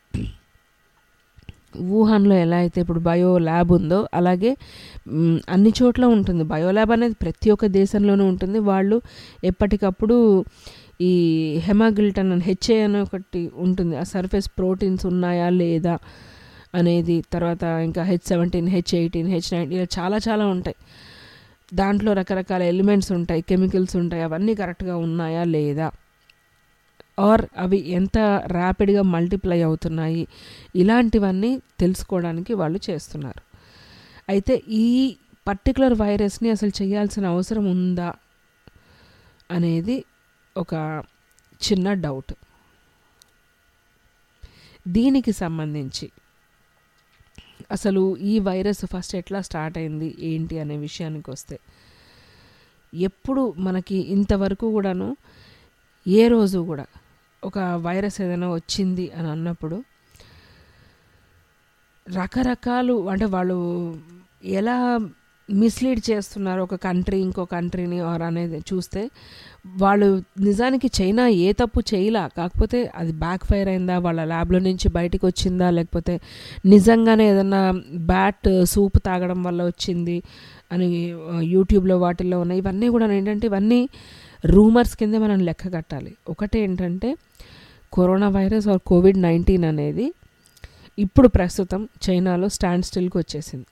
వుహాన్లో ఎలా అయితే ఇప్పుడు బయో ల్యాబ్ ఉందో అలాగే అన్ని చోట్ల ఉంటుంది బయో ల్యాబ్ అనేది ప్రతి ఒక్క దేశంలోనూ ఉంటుంది వాళ్ళు ఎప్పటికప్పుడు ఈ హెమాగిల్టన్ అని హెచ్ఏ అని ఒకటి ఉంటుంది ఆ సర్ఫేస్ ప్రోటీన్స్ ఉన్నాయా లేదా అనేది తర్వాత ఇంకా H seventeen H eighteen H nineteen ఇలా చాలా చాలా ఉంటాయి దాంట్లో రకరకాల ఎలిమెంట్స్ ఉంటాయి కెమికల్స్ ఉంటాయి అవన్నీ కరెక్ట్గా ఉన్నాయా లేదా ఆర్ అవి ఎంత ర్యాపిడ్గా మల్టిప్లై అవుతున్నాయి ఇలాంటివన్నీ తెలుసుకోవడానికి వాళ్ళు చేస్తున్నారు అయితే ఈ పర్టికులర్ వైరస్ని అసలు చేయాల్సిన అవసరం ఉందా అనేది ఒక చిన్న డౌట్ దీనికి సంబంధించి అసలు ఈ వైరస్ ఫస్ట్ ఎట్లా స్టార్ట్ అయింది ఏంటి అనే విషయానికి వస్తే ఎప్పుడు మనకి ఇంతవరకు కూడాను ఏ రోజు కూడా ఒక వైరస్ ఏదైనా వచ్చింది అని అన్నప్పుడు రకరకాలు అంటే వాళ్ళు ఎలా మిస్లీడ్ చేస్తున్నారు ఒక కంట్రీ ఇంకో కంట్రీని ఆర్ అనేది చూస్తే వాళ్ళు నిజానికి చైనా ఏ తప్పు చేయలా కాకపోతే అది బ్యాక్ ఫైర్ అయిందా వాళ్ళ ల్యాబ్లో నుంచి బయటకు వచ్చిందా లేకపోతే నిజంగానే ఏదన్నా బ్యాట్ సూప్ తాగడం వల్ల వచ్చింది అని ఆ, యూట్యూబ్లో వాటిల్లో ఉన్నాయి ఇవన్నీ కూడా ఏంటంటే ఇవన్నీ రూమర్స్ కింద మనం లెక్క కట్టాలి ఒకటి ఏంటంటే corona virus or COVID nineteen అనేది ఇప్పుడు ప్రస్తుతం చైనాలో స్టాండ్ స్టిల్కి వచ్చేసింది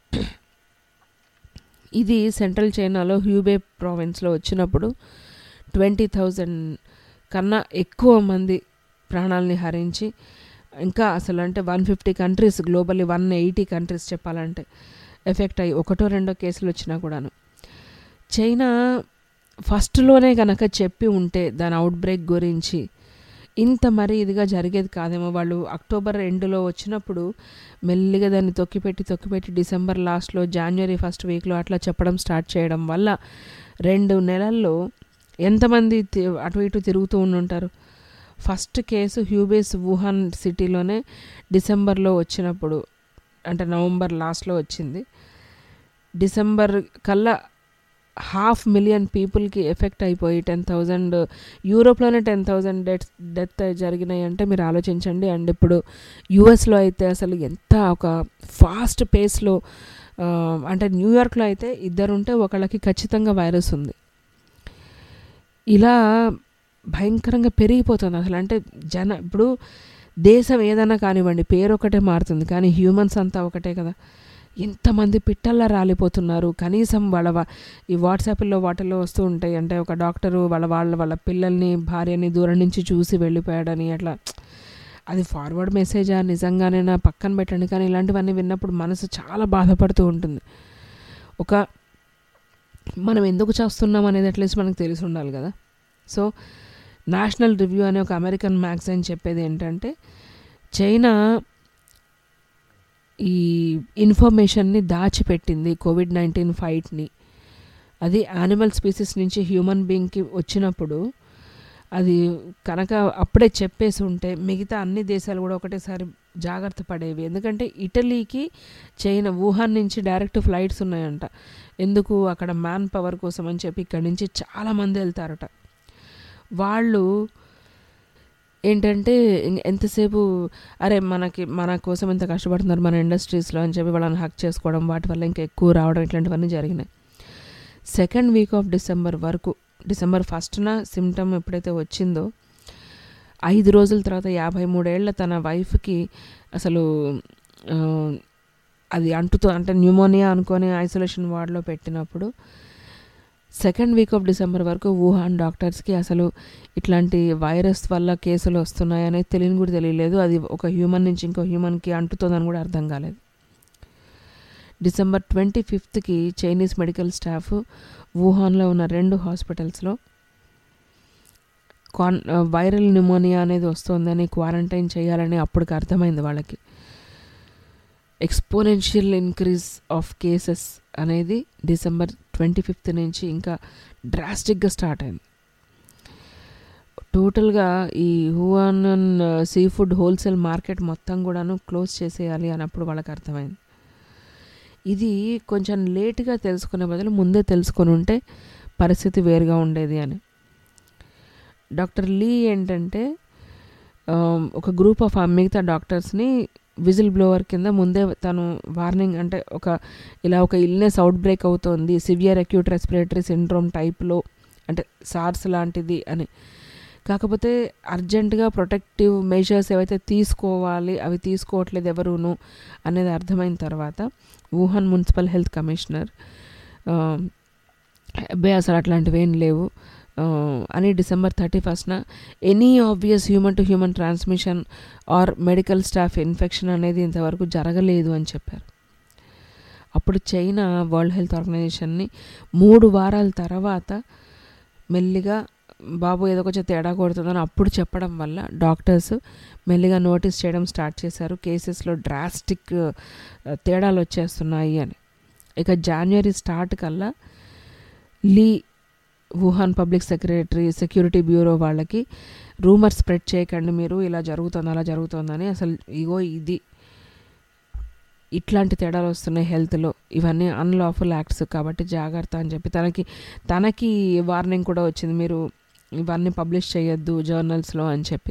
ఇది సెంట్రల్ చైనాలో హ్యూబే ప్రావిన్స్లో వచ్చినప్పుడు ట్వంటీ థౌజండ్ కన్నా ఎక్కువ మంది ప్రాణాలని హరించి ఇంకా అసలు అంటే one fifty countries globally one eighty countries చెప్పాలంటే ఎఫెక్ట్ అయ్యి ఒకటో రెండో కేసులు వచ్చినా కూడాను చైనా ఫస్ట్లోనే కనుక చెప్పి ఉంటే దాని అవుట్ బ్రేక్ గురించి ఇంత మరీ ఇదిగా జరిగేది కాదేమో వాళ్ళు అక్టోబర్ ఎండ్లో వచ్చినప్పుడు మెల్లిగా దాన్ని తొక్కిపెట్టి తొక్కిపెట్టి డిసెంబర్ లాస్ట్లో జనవరి ఫస్ట్ వీక్లో అట్లా చెప్పడం స్టార్ట్ చేయడం వల్ల రెండు నెలల్లో ఎంతమంది తి- అటు ఇటు తిరుగుతూ ఉండుంటారు ఫస్ట్ కేసు హ్యూబేస్ వుహాన్ సిటీలోనే డిసెంబర్లో వచ్చినప్పుడు అంటే నవంబర్ లాస్ట్లో వచ్చింది డిసెంబర్ కల్లా హాఫ్ మిలియన్ పీపుల్కి ఎఫెక్ట్ అయిపోయి టెన్ థౌజండ్ యూరోప్లోనే టెన్ థౌజండ్ డెత్ డెత్ జరిగినాయి అంటే మీరు ఆలోచించండి అండ్ ఇప్పుడు యుఎస్లో అయితే అసలు ఎంత ఒక ఫాస్ట్ పేస్లో అంటే న్యూయార్క్లో అయితే ఇద్దరుంటే ఒకళ్ళకి ఖచ్చితంగా వైరస్ ఉంది ఇలా భయంకరంగా పెరిగిపోతుంది అసలు అంటే జన ఇప్పుడు దేశం ఏదైనా కానివ్వండి పేరు ఒకటే మారుతుంది కానీ హ్యూమన్స్ అంతా ఒకటే కదా ఎంతమంది పిట్టల్లా రాలిపోతున్నారు కనీసం వాళ్ళ వా- ఈ వాట్సాప్లో వాటిల్లో వస్తూ ఉంటాయి అంటే ఒక డాక్టరు వాళ్ళ వాళ్ళ వాళ్ళ పిల్లల్ని భార్యని దూరం నుంచి చూసి వెళ్ళిపోయాడని అట్లా అది ఫార్వర్డ్ మెసేజా నిజంగానే నా పక్కన పెట్టండి కానీ ఇలాంటివన్నీ విన్నప్పుడు మనసు చాలా బాధపడుతూ ఉంటుంది ఒక మనం ఎందుకు చేస్తున్నాం అనేది అట్లీస్ట్ మనకు తెలిసి ఉండాలి కదా సో నేషనల్ రివ్యూ అనే ఒక అమెరికన్ మ్యాగజైన్ చెప్పేది ఏంటంటే చైనా ఈ ఇన్ఫర్మేషన్ని దాచిపెట్టింది కోవిడ్ నైన్టీన్ ఫైట్ని అది యానిమల్ స్పీసీస్ నుంచి హ్యూమన్ బీయింగ్కి వచ్చినప్పుడు అది కనుక అప్పుడే చెప్పేసి ఉంటే మిగతా అన్ని దేశాలు కూడా ఒకటేసారి జాగ్రత్త పడేవి ఎందుకంటే ఇటలీకి చైనా వుహాన్ నుంచి డైరెక్ట్ ఫ్లైట్స్ ఉన్నాయంట ఎందుకు అక్కడ మ్యాన్ పవర్ కోసం అని చెప్పి ఇక్కడి నుంచి చాలామంది వెళ్తారట వాళ్ళు ఏంటంటే ఇం- ఎంతసేపు అరే మనకి మన కోసం ఎంత కష్టపడుతున్నారు మన ఇండస్ట్రీస్లో అని చెప్పి వాళ్ళని హక్ చేసుకోవడం వాటి వల్ల ఇంకా ఎక్కువ రావడం ఇట్లాంటివన్నీ జరిగినాయి సెకండ్ వీక్ ఆఫ్ డిసెంబర్ వరకు డిసెంబర్ ఫస్ట్న సిమ్టమ్ ఎప్పుడైతే వచ్చిందో ఐదు రోజుల తర్వాత యాభై మూడేళ్ల తన వైఫ్కి అసలు ఆ, అది అంటుతో అంటే న్యూమోనియా అనుకొని ఐసోలేషన్ వార్డ్లో పెట్టినప్పుడు సెకండ్ వీక్ ఆఫ్ డిసెంబర్ వరకు వుహాన్ డాక్టర్స్కి అసలు ఇట్లాంటి వైరస్ వల్ల కేసులు వస్తున్నాయనేది తెలియని కూడా తెలియలేదు అది ఒక హ్యూమన్ నుంచి ఇంకో హ్యూమన్కి అంటుతుందని కూడా అర్థం కాలేదు డిసెంబర్ ట్వంటీ ఫిఫ్త్కి చైనీస్ మెడికల్ స్టాఫ్ వుహాన్లో ఉన్న రెండు హాస్పిటల్స్లో కాన్ వైరల్ న్యూమోనియా అనేది వస్తుందని క్వారంటైన్ చేయాలని అప్పటికి అర్థమైంది వాళ్ళకి ఎక్స్పోనెన్షియల్ ఇంక్రీజ్ ఆఫ్ కేసెస్ అనేది డిసెంబర్ ట్వంటీ ఫిఫ్త్ నుంచి ఇంకా డ్రాస్టిక్గా స్టార్ట్ అయింది టోటల్గా ఈ Huanan seafood wholesale market మొత్తం కూడాను క్లోజ్ చేసేయాలి అన్నప్పుడు వాళ్ళకి అర్థమైంది ఇది కొంచెం లేట్గా తెలుసుకునే బదులు ముందే తెలుసుకొని ఉంటే పరిస్థితి వేరుగా ఉండేది అని డాక్టర్ లీ ఏంటంటే ఆ, ఒక గ్రూప్ ఆఫ్ మిగతా డాక్టర్స్ని విజిల్ బ్లోవర్ కింద ముందే తను వార్నింగ్ అంటే ఒక ఇలా ఒక ఇల్నెస్ అవుట్ బ్రేక్ అవుతోంది సివియర్ అక్యూట్ రెస్పిరేటరీ సిండ్రోమ్ టైప్లో అంటే సార్స్ లాంటిది అని కాకపోతే అర్జెంటుగా ప్రొటెక్టివ్ మెజర్స్ ఏవైతే తీసుకోవాలి అవి తీసుకోవట్లేదు ఎవరును అనేది అర్థమైన తర్వాత వుహాన్ మున్సిపల్ హెల్త్ కమిషనర్ ఆ, అబ్బాయి అసలు అట్లాంటివి ఏం లేవు ఆ, అని డిసెంబర్ థర్టీ ఫస్ట్న any obvious human to human transmission or medical staff infection అనేది ఇంతవరకు జరగలేదు అని చెప్పారు అప్పుడు చైనా వరల్డ్ హెల్త్ ఆర్గనైజేషన్ని మూడు వారాల తర్వాత మెల్లిగా బాబు ఏదో కొంచెం తేడా కొడుతుందని అప్పుడు చెప్పడం వల్ల డాక్టర్స్ మెల్లిగా నోటీస్ చేయడం స్టార్ట్ చేశారు కేసెస్లో డ్రాస్టిక్ తేడాలు వచ్చేస్తున్నాయి అని ఇక జనవరి స్టార్ట్ కల్లా లీ Wuhan public secretary security bureau వాళ్ళకి రూమర్ స్ప్రెడ్ చేయకండి మీరు ఇలా జరుగుతుంది అలా జరుగుతుందని అసలు ఇగో ఇది ఇట్లాంటి తేడాలు వస్తున్నాయి హెల్త్లో ఇవన్నీ అన్లాఫుల్ యాక్ట్స్ కాబట్టి జాగ్రత్త అని చెప్పి తనకి తనకి వార్నింగ్ కూడా వచ్చింది మీరు ఇవన్నీ పబ్లిష్ చేయొద్దు జర్నల్స్లో అని చెప్పి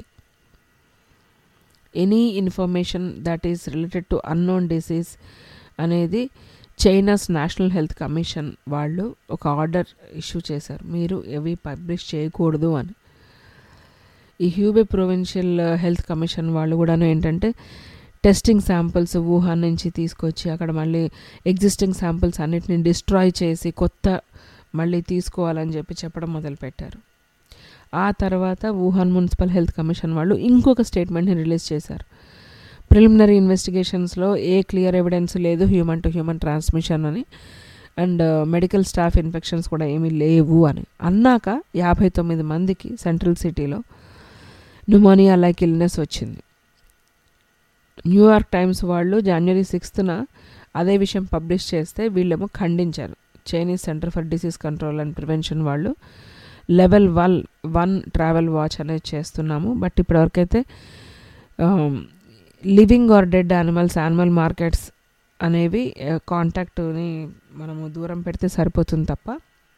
any information that is related to unknown disease అనేది చైనాస్ నేషనల్ హెల్త్ కమిషన్ వాళ్ళు ఒక ఆర్డర్ ఇష్యూ చేశారు మీరు ఎవి పబ్లిష్ చేయకూడదు అని ఈ హ్యూబే ప్రొవిన్షియల్ హెల్త్ కమిషన్ వాళ్ళు కూడా ఏంటంటే టెస్టింగ్ శాంపిల్స్ వుహాన్ నుంచి తీసుకొచ్చి అక్కడ మళ్ళీ ఎగ్జిస్టింగ్ శాంపిల్స్ అన్నిటిని డిస్ట్రాయ్ చేసి కొత్త మళ్ళీ తీసుకోవాలని చెప్పి చెప్పడం మొదలుపెట్టారు ఆ తర్వాత వుహాన్ మున్సిపల్ హెల్త్ కమిషన్ వాళ్ళు ఇంకొక స్టేట్మెంట్ని రిలీజ్ చేశారు ప్రిలిమినరీ ఇన్వెస్టిగేషన్స్లో ఏ క్లియర్ ఎవిడెన్స్ లేదు హ్యూమన్ టు హ్యూమన్ ట్రాన్స్మిషన్ అని అండ్ మెడికల్ స్టాఫ్ ఇన్ఫెక్షన్స్ కూడా ఏమీ లేవు అని అన్నాక యాభై తొమ్మిది మందికి సెంట్రల్ సిటీలో న్యూమోనియా లైక్ ఇల్నెస్ వచ్చింది న్యూయార్క్ టైమ్స్ వాళ్ళు జనవరి సిక్స్త్న అదే విషయం పబ్లిష్ చేస్తే వీళ్ళేమో ఖండించారు Chinese centre for disease control and prevention వాళ్ళు level one one travel watch అనేది చేస్తున్నాము బట్ ఇప్పటివరకైతే living or dead animals animal markets అనేవి కాంటాక్ట్ని మనము దూరం పెడితే సరిపోతుంది తప్ప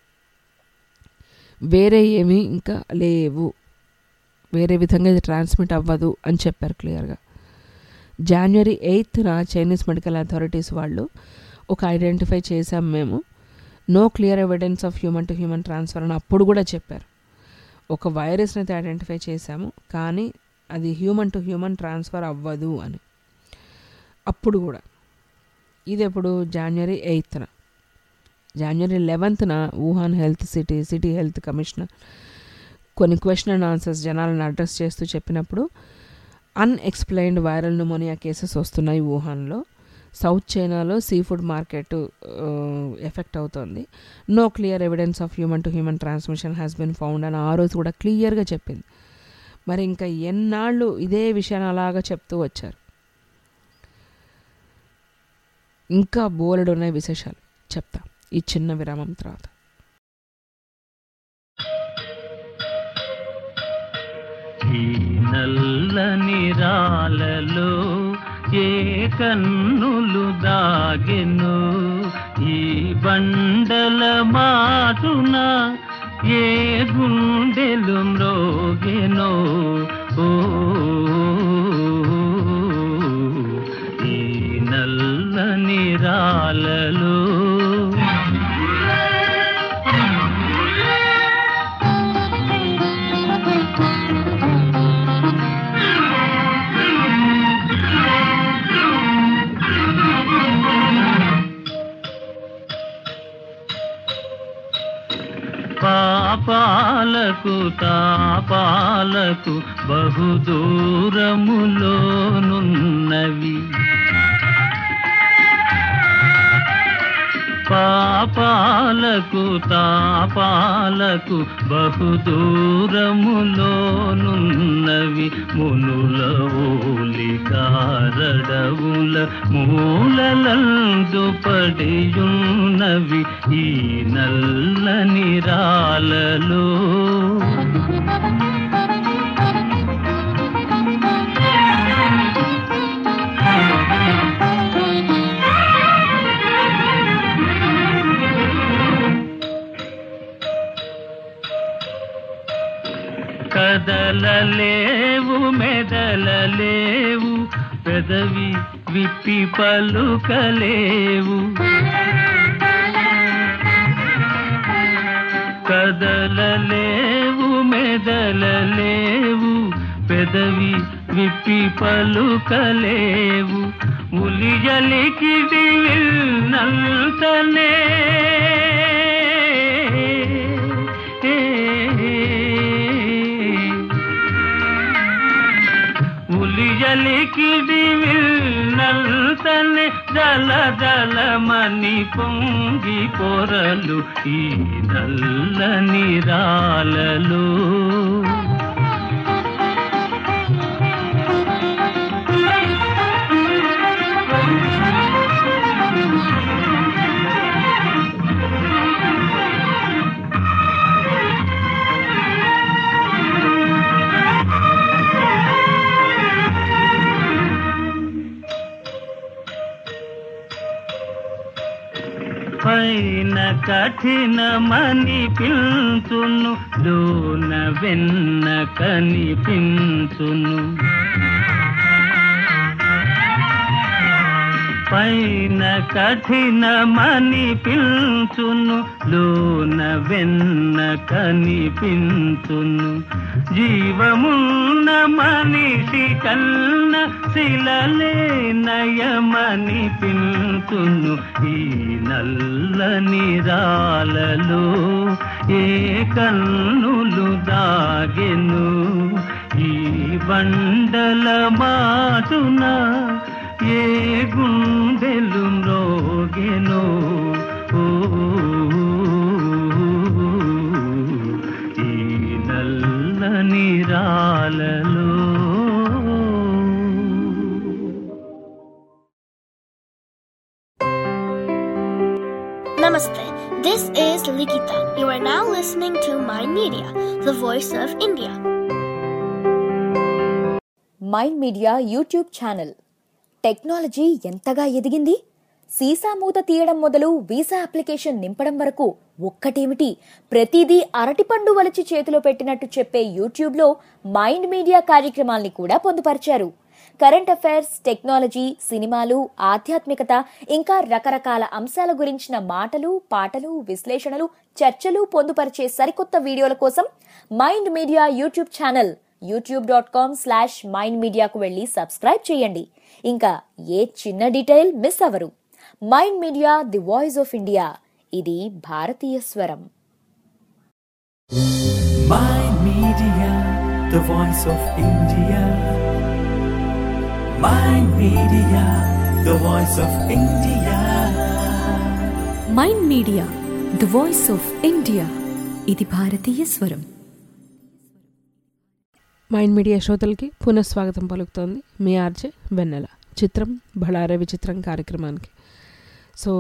వేరే ఏమీ ఇంకా లేవు వేరే విధంగా ఇది ట్రాన్స్మిట్ అవ్వదు అని చెప్పారు క్లియర్గా జనవరి ఎయిత్న చైనీస్ మెడికల్ అథారిటీస్ వాళ్ళు ఒక ఐడెంటిఫై చేసాం మేము no clear evidence of human to human transfer అని అప్పుడు కూడా చెప్పారు ఒక వైరస్ని అయితే ఐడెంటిఫై చేశాము కానీ అది హ్యూమన్ టు హ్యూమన్ ట్రాన్స్ఫర్ అవ్వదు అని అప్పుడు కూడా ఇది ఎప్పుడు జనవరి ఎయిత్న జనవరి లెవెన్త్న Wuhan health city city health commissioner కొన్ని క్వశ్చన్ అండ్ ఆన్సర్స్ జనాలను అడ్రస్ చేస్తూ చెప్పినప్పుడు అన్ఎక్స్ప్లెయిన్డ్ వైరల్ న్యూమోనియా కేసెస్ వస్తున్నాయి వుహాన్లో సౌత్ చైనాలో సీ ఫుడ్ మార్కెట్ ఎఫెక్ట్ అవుతోంది no clear evidence of human to human transmission has been found అని ఆ రోజు కూడా క్లియర్గా చెప్పింది మరి ఇంకా ఎన్నాళ్ళు ఇదే విషయాన్ని అలాగా చెప్తూ వచ్చారు ఇంకా బోలెడు ఉన్నాయి విశేషాలు చెప్తా ఈ చిన్న విరామం తర్వాత ఈ నల్లని రాలలో ఏ కన్నులు దాగెను ఈ బండల మాటున ఏ గుండెలు మ్రోగెనో ఓ ఈ నల్లని రాలలో పాపాలకు తాపాలకు బహుదూరములోనున్నవి పాపాలకు తాపాలకు బహుదూరములోనున్నవి మునుల ఊలి కారడవుల మూలలందు పడియున్నవి ఈ నల్లని రాలలో కదలలేవు మెదలలేవు పెదవి విప్పి పలుకలేవు కదలలేవు మెదలలేవు పెదవి విప్పి పలుకలేవు ఉలియలికిది విల్నంతనే ఉలియలికిది విల్నంతనే వెంటనే జల జలమని పొంగి పొరలు ఈ నల్లని రాలలో పైన కఠినమని పిల్చును లోన వెన్న కనిపించును పైన కఠినమని పిల్చును లోన వెన్న కనిపించును జీవమున్న మనిషి కన్న శిలలే నయమని పిల్చును ఈ నల్లని రాలలో ఏ కన్నులు దాగెను ఈ బండల మాటున ఏ గుండెలు మ్రోగెను ఓ ఈ నల్లని రాలలో Namaste. This is Likita. You are now listening to My Media, the voice of India. Mind Media YouTube channel technology ఎంతగా ఎదిగింది సీసా మూత తీయడం మొదలు వీసా అప్లికేషన్ నింపడం వరకు ఒక్కటేమిటి ప్రతిదీ అరటిపండు వలిచి చేతిలో పెట్టినట్టు చెప్పే యూట్యూబ్లో మైండ్ మీడియా కార్యక్రమాల్ని కూడా పొందుపరిచారు కరెంట్ అఫైర్స్ టెక్నాలజీ సినిమాలు ఆధ్యాత్మికత ఇంకా రకరకాల అంశాల గురించిన మాటలు పాటలు విశ్లేషణలు చర్చలు పొందుపరిచే సరికొత్త వీడియోల కోసం Mind Media YouTube channel YouTube dot com slash mind మీడియాకు వెళ్ళి సబ్స్క్రైబ్ చేయండి ఇంకా ఏ చిన్న డీటెయిల్ మిస్ అవరు Mind Media the voice of India ఇది భారతీయ స్వరం Mind Media, the voice of India. Mind Media, the voice of India. Mind media the voice of India ఇది భారతీయ స్వరం మైండ్ మీడియా శ్రోతలకి పునఃస్వాగతం పలుకుతోంది మీ ఆర్జే వెన్నెల చిత్రం బళారే విచిత్రం కార్యక్రమానికి సో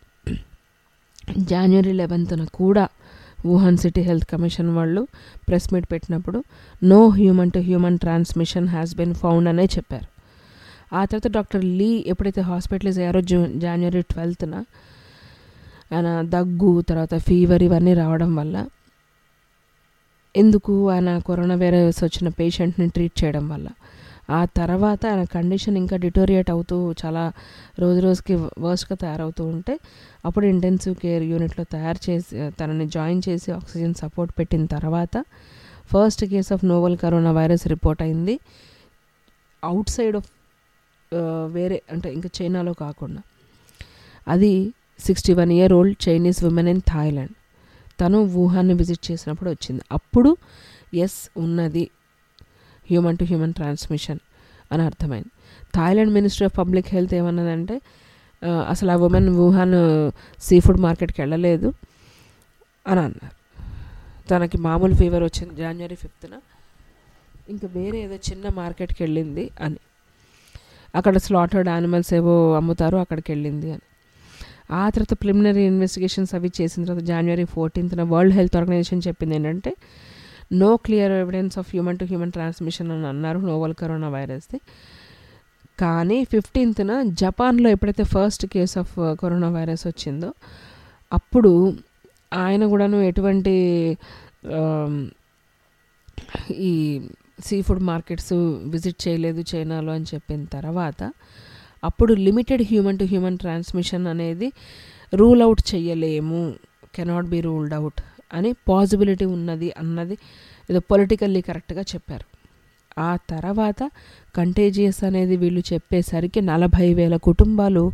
జనవరి లెవెన్త్న కూడా వుహాన్ సిటీ హెల్త్ కమిషన్ వాళ్ళు ప్రెస్ మీట్ పెట్టినప్పుడు no human to human transmission has been found అనే చెప్పారు ఆ తర్వాత డాక్టర్ లీ ఎప్పుడైతే హాస్పిటలైజ్ అయ్యారో జూ జనవరి ట్వెల్త్న ఆయన దగ్గు తర్వాత ఫీవర్ ఇవన్నీ రావడం వల్ల ఎందుకు ఆయన కరోనా వైరస్ వచ్చిన పేషెంట్ని ట్రీట్ చేయడం వల్ల ఆ తర్వాత ఆయన కండిషన్ ఇంకా డిటోరియేట్ అవుతూ చాలా రోజు రోజుకి వర్స్ట్గా తయారవుతూ ఉంటే అప్పుడు ఇంటెన్సివ్ కేర్ యూనిట్లో తయారు చేసి తనని జాయిన్ చేసి ఆక్సిజన్ సపోర్ట్ పెట్టిన తర్వాత first case of novel corona virus report అయింది అవుట్ సైడ్ ఆఫ్ వేరే అంటే ఇంకా చైనాలో కాకుండా అది sixty one year old Chinese women in Thailand తను వుహాన్ని విజిట్ చేసినప్పుడు వచ్చింది అప్పుడు ఎస్ ఉన్నది హ్యూమన్ టు హ్యూమన్ ట్రాన్స్మిషన్ అని అర్థమైంది Thailand ministry of public health ఏమన్నదంటే ఆ, అసలు ఆ ఉమెన్ వుహాన్ సీ ఫుడ్ మార్కెట్కి వెళ్ళలేదు అని అన్నారు తనకి మామూలు ఫీవర్ వచ్చింది జనవరి ఫిఫ్త్న ఇంకా వేరే ఏదో చిన్న మార్కెట్కి వెళ్ళింది అని అక్కడ స్లాటర్డ్ యానిమల్స్ ఏవో అమ్ముతారు అక్కడికి వెళ్ళింది అని ఆ తర్వాత ప్రిలిమినరీ ఇన్వెస్టిగేషన్స్ అవి చేసిన తర్వాత జనవరి ఫోర్టీన్త్న వరల్డ్ హెల్త్ ఆర్గనైజేషన్ చెప్పింది ఏంటంటే no clear evidence of human to human transmission అని అన్నారు నోవల్ కరోనా వైరస్ది కానీ ఫిఫ్టీన్త్న జపాన్లో ఎప్పుడైతే first case of corona virus వచ్చిందో అప్పుడు ఆయన కూడాను ఎటువంటి ఆమ్, ఈ సీ ఫుడ్ మార్కెట్స్ విజిట్ చేయలేదు చైనాలో అని చెప్పిన తర్వాత అప్పుడు limited human to human transmission అనేది రూల్ అవుట్ చేయలేము కెనాట్ బి రూల్డ్ అవుట్ అని పాసిబిలిటీ ఉన్నది అన్నది ఏదో పొలిటికల్లీ కరెక్ట్గా చెప్పారు ఆ తర్వాత కంటేజియస్ అనేది వీళ్ళు చెప్పేసరికి నలభై వేల కుటుంబాలు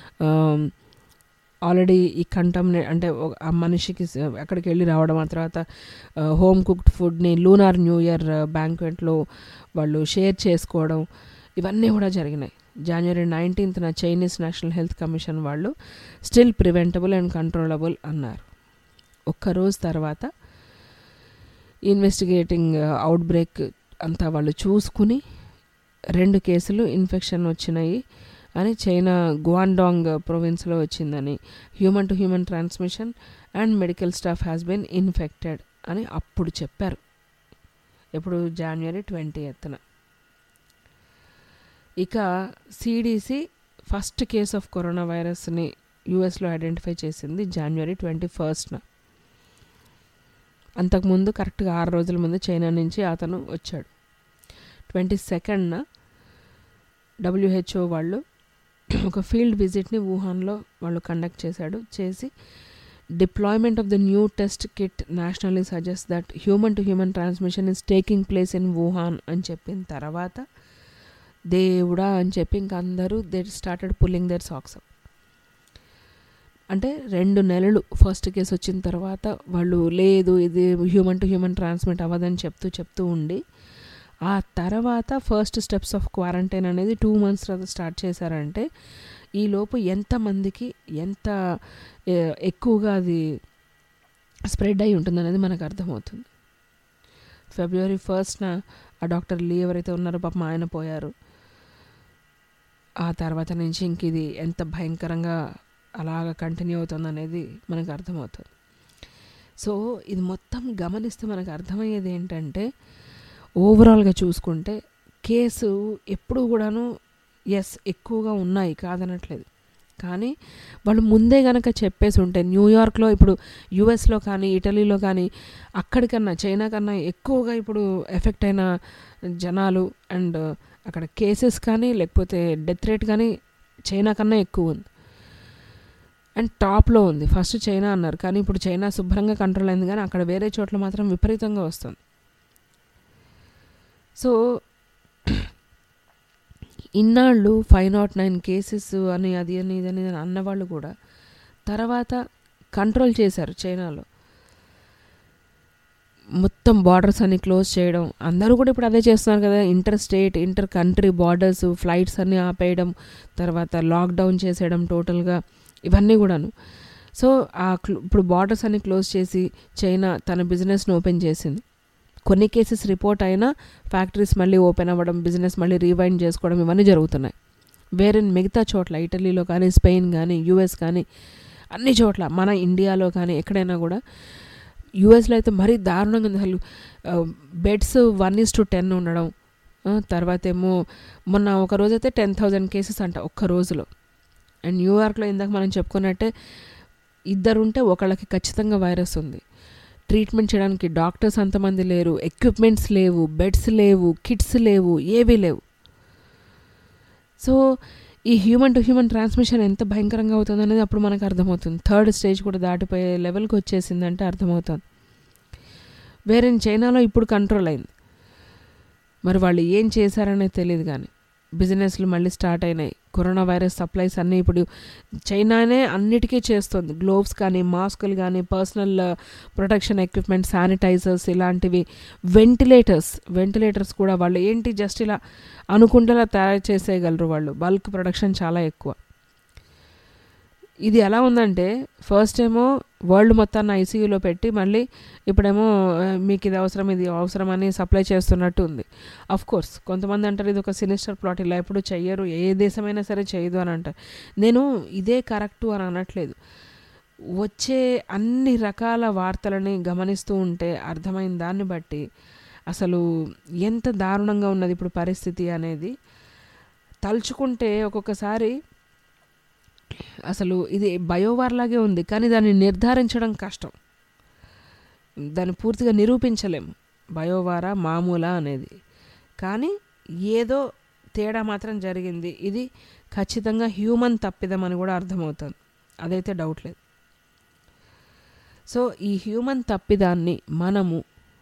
ఆల్రెడీ ఈ కంటమ్నే అంటే ఒక- ఆ మనిషికి స- అక్కడికి వెళ్ళి రావడం ఆ తర్వాత హోమ్ కుక్డ్ ఫుడ్ని లూనార్ న్యూ ఇయర్ బ్యాంక్వెట్లో వాళ్ళు షేర్ చేసుకోవడం ఇవన్నీ కూడా జరిగినాయి జనవరి నైన్టీన్త్న చైనీస్ నేషనల్ హెల్త్ కమిషన్ వాళ్ళు స్టిల్ ప్రివెంటబుల్ అండ్ కంట్రోలబుల్ అన్నారు ఒక్కరోజు తర్వాత ఇన్వెస్టిగేటింగ్ అవుట్ బ్రేక్ అంతా వాళ్ళు చూసుకుని రెండు కేసులు ఇన్ఫెక్షన్ వచ్చినాయి అని చైనా గువాండాంగ్ ప్రొవిన్స్లో వచ్చిందని human to human transmission and medical staff has been infected అని అప్పుడు చెప్పారు ఎప్పుడు జనవరి ట్వంటీ ఎత్తున ఇక CDC first case of corona వైరస్ని యూఎస్లో ఐడెంటిఫై చేసింది జనవరి ట్వంటీ ఫస్ట్న అంతకుముందు కరెక్ట్గా ఆరు రోజుల ముందు చైనా నుంచి అతను వచ్చాడు ట్వంటీ సెకండ్న డబ్ల్యూహెచ్ఓ వాళ్ళు ఒక ఫీల్డ్ విజిట్ని వుహాన్లో వాళ్ళు కండక్ట్ చేశాడు చేసి deployment of the new test kit nationally suggest that human to human transmission is taking place in Wuhan అని చెప్పిన తర్వాత దేవుడా అని చెప్పి ఇంక అందరూ they started pulling their socks up అంటే రెండు నెలలు ఫస్ట్ కేసు వచ్చిన తర్వాత వాళ్ళు లేదు ఇది హ్యూమన్ టు హ్యూమన్ ట్రాన్స్మిట్ అవ్వదని చెప్తూ చెప్తూ ఉండి ఆ తర్వాత ఫస్ట్ స్టెప్స్ ఆఫ్ క్వారంటైన్ అనేది టూ మంత్స్ తర్వాత స్టార్ట్ చేశారంటే ఈలోపు ఎంతమందికి ఎంత ఏ, ఎక్కువగా అది స్ప్రెడ్ అయి ఉంటుందనేది మనకు అర్థమవుతుంది ఫిబ్రవరి ఫస్ట్న ఆ డాక్టర్ లీ ఎవరైతే ఉన్నారో పాపం ఆయన పోయారు ఆ తర్వాత నుంచి ఇంక ఇది ఎంత భయంకరంగా అలాగ కంటిన్యూ అవుతుంది అనేది మనకు అర్థమవుతుంది సో ఇది మొత్తం గమనిస్తే మనకు అర్థమయ్యేది ఏంటంటే ఓవరాల్గా చూసుకుంటే కేసు ఎప్పుడు కూడాను ఎస్ ఎక్కువగా ఉన్నాయి కాదనట్లేదు కానీ వాళ్ళు ముందే గనక చెప్పేసి ఉంటే న్యూయార్క్లో ఇప్పుడు యుఎస్లో కానీ ఇటలీలో కానీ అక్కడికన్నా చైనా కన్నా ఎక్కువగా ఇప్పుడు ఎఫెక్ట్ అయిన జనాలు అండ్ అక్కడ కేసెస్ కానీ లేకపోతే డెత్ రేట్ కానీ చైనా కన్నా ఎక్కువ ఉంది అండ్ టాప్లో ఉంది ఫస్ట్ చైనా అన్నారు కానీ ఇప్పుడు చైనా శుభ్రంగా కంట్రోల్ అయింది కానీ అక్కడ వేరే చోట్ల మాత్రం విపరీతంగా వస్తుంది సో ఇన్నాళ్ళు ఫైవ్ నాట్ నైన్ కేసెస్ అని అది అని ఇది అని అన్నవాళ్ళు కూడా తర్వాత కంట్రోల్ చేశారు చైనాలో మొత్తం బార్డర్స్ అన్ని క్లోజ్ చేయడం అందరూ కూడా ఇప్పుడు అదే చేస్తున్నారు కదా inter state inter country borders flights అన్ని ఆపేయడం తర్వాత లాక్డౌన్ చేసేయడం టోటల్గా ఇవన్నీ కూడాను సో ఆ క్లో- ఇప్పుడు బార్డర్స్ అన్ని క్లోజ్ చేసి చైనా తన బిజినెస్ను ఓపెన్ చేసింది కొన్ని కేసెస్ రిపోర్ట్ అయినా ఫ్యాక్టరీస్ మళ్ళీ ఓపెన్ అవ్వడం బిజినెస్ మళ్ళీ రీవైండ్ చేసుకోవడం ఇవన్నీ జరుగుతున్నాయి వేరే మిగతా చోట్ల ఇటలీలో కానీ స్పెయిన్ కానీ యూఎస్ కానీ అన్ని చోట్ల మన ఇండియాలో కానీ ఎక్కడైనా కూడా యూఎస్లో అయితే మరీ దారుణంగా ఉంది అసలు beds one is to ten ఉండడం ఆ, తర్వాత ఏమో మొన్న ఒక రోజైతే టెన్ థౌజండ్ కేసెస్ అంట ఒక్క రోజులో అండ్ న్యూయార్క్లో ఇందాక మనం చెప్పుకున్నట్టే ఇద్దరు ఉంటే ఒకళ్ళకి ఖచ్చితంగా వైరస్ ఉంది ట్రీట్మెంట్ చేయడానికి డాక్టర్స్ అంతమంది లేరు ఎక్విప్మెంట్స్ లేవు బెడ్స్ లేవు కిట్స్ లేవు ఏవీ లేవు సో ఈ హ్యూమన్ టు హ్యూమన్ ట్రాన్స్మిషన్ ఎంత భయంకరంగా అవుతుంది అనేది అప్పుడు మనకు అర్థమవుతుంది థర్డ్ స్టేజ్ కూడా దాటిపోయే లెవెల్కి వచ్చేసిందంటే అర్థమవుతుంది వేరే చైనాలో ఇప్పుడు కంట్రోల్ అయింది మరి వాళ్ళు ఏం చేశారనేది తెలియదు కానీ బిజినెస్లు మళ్ళీ స్టార్ట్ అయినాయి కరోనా వైరస్ సప్లైస్ అన్నీ ఇప్పుడు చైనానే అన్నిటికీ చేస్తుంది గ్లోవ్స్ కానీ మాస్కులు కానీ పర్సనల్ ప్రొటెక్షన్ ఎక్విప్మెంట్ శానిటైజర్స్ ఇలాంటివి వెంటిలేటర్స్ వెంటిలేటర్స్ కూడా వాళ్ళు ఏంటి జస్ట్ ఇలా అనుకుంటేలా తయారు చేసేయగలరు వాళ్ళు బల్క్ ప్రొడక్షన్ చాలా ఎక్కువ ఇది ఎలా ఉందంటే ఫస్ట్ ఏమో వరల్డ్ మొత్తాన్ని ఐసీయూలో పెట్టి మళ్ళీ ఇప్పుడేమో ఆ, మీకు ఇది అవసరం ఇది అవసరం అని సప్లై చేస్తున్నట్టు ఉంది అఫ్ కోర్స్ కొంతమంది అంటారు ఇది ఒక సినిస్టర్ ప్లాట్ ఇలా ఎప్పుడు చెయ్యరు ఏ దేశమైనా సరే చేయదు అని అంటారు నేను ఇదే కరెక్టు అని అనట్లేదు వచ్చే అన్ని రకాల వార్తలని గమనిస్తూ ఉంటే అర్థమైన దాన్ని బట్టి అసలు ఎంత దారుణంగా ఉన్నది ఇప్పుడు పరిస్థితి అనేది తలుచుకుంటే ఒక్కొక్కసారి అసలు ఇది బయోవార్ లాగే ఉంది కానీ దాన్ని నిర్ధారించడం కష్టం దాన్ని పూర్తిగా నిరూపించలేము బయోవారా మామూలా అనేది కానీ ఏదో తేడా మాత్రం జరిగింది ఇది ఖచ్చితంగా హ్యూమన్ తప్పిదం అని కూడా అర్థమవుతుంది అదైతే డౌట్ లేదు సో ఈ హ్యూమన్ తప్పిదాన్ని మనము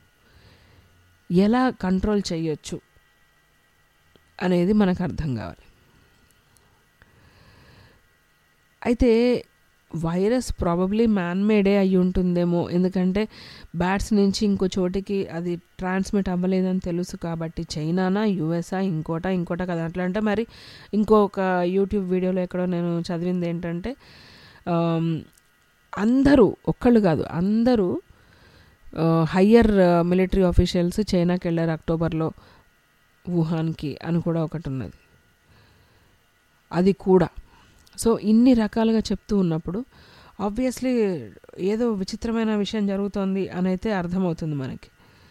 ఎలా కంట్రోల్ చేయొచ్చు అనేది మనకు అర్థం కావాలి అయితే వైరస్ ప్రాబబ్లీ మ్యాన్ మేడే అయి ఉంటుందేమో ఎందుకంటే బ్యాట్స్ నుంచి ఇంకో చోటికి అది ట్రాన్స్మిట్ అవ్వలేదని తెలుసు కాబట్టి చైనానా యుఎస్ఆ ఇంకోట ఇంకోట కదా అట్లా అంటే మరి ఇంకొక యూట్యూబ్ వీడియోలో ఎక్కడో నేను చదివింది ఏంటంటే ఆమ్, అందరూ ఒక్కళ్ళు కాదు అందరూ హయ్యర్ మిలిటరీ ఆఫీషియల్స్ చైనాకి వెళ్ళారు అక్టోబర్లో వుహాన్కి అని కూడా ఒకటి ఉన్నది అది కూడా సో ఇన్ని రకాలుగా చెప్తూ ఉన్నప్పుడు ఆబ్వియస్లీ ఏదో విచిత్రమైన విషయం జరుగుతోంది అని అయితే అర్థమవుతుంది మనకి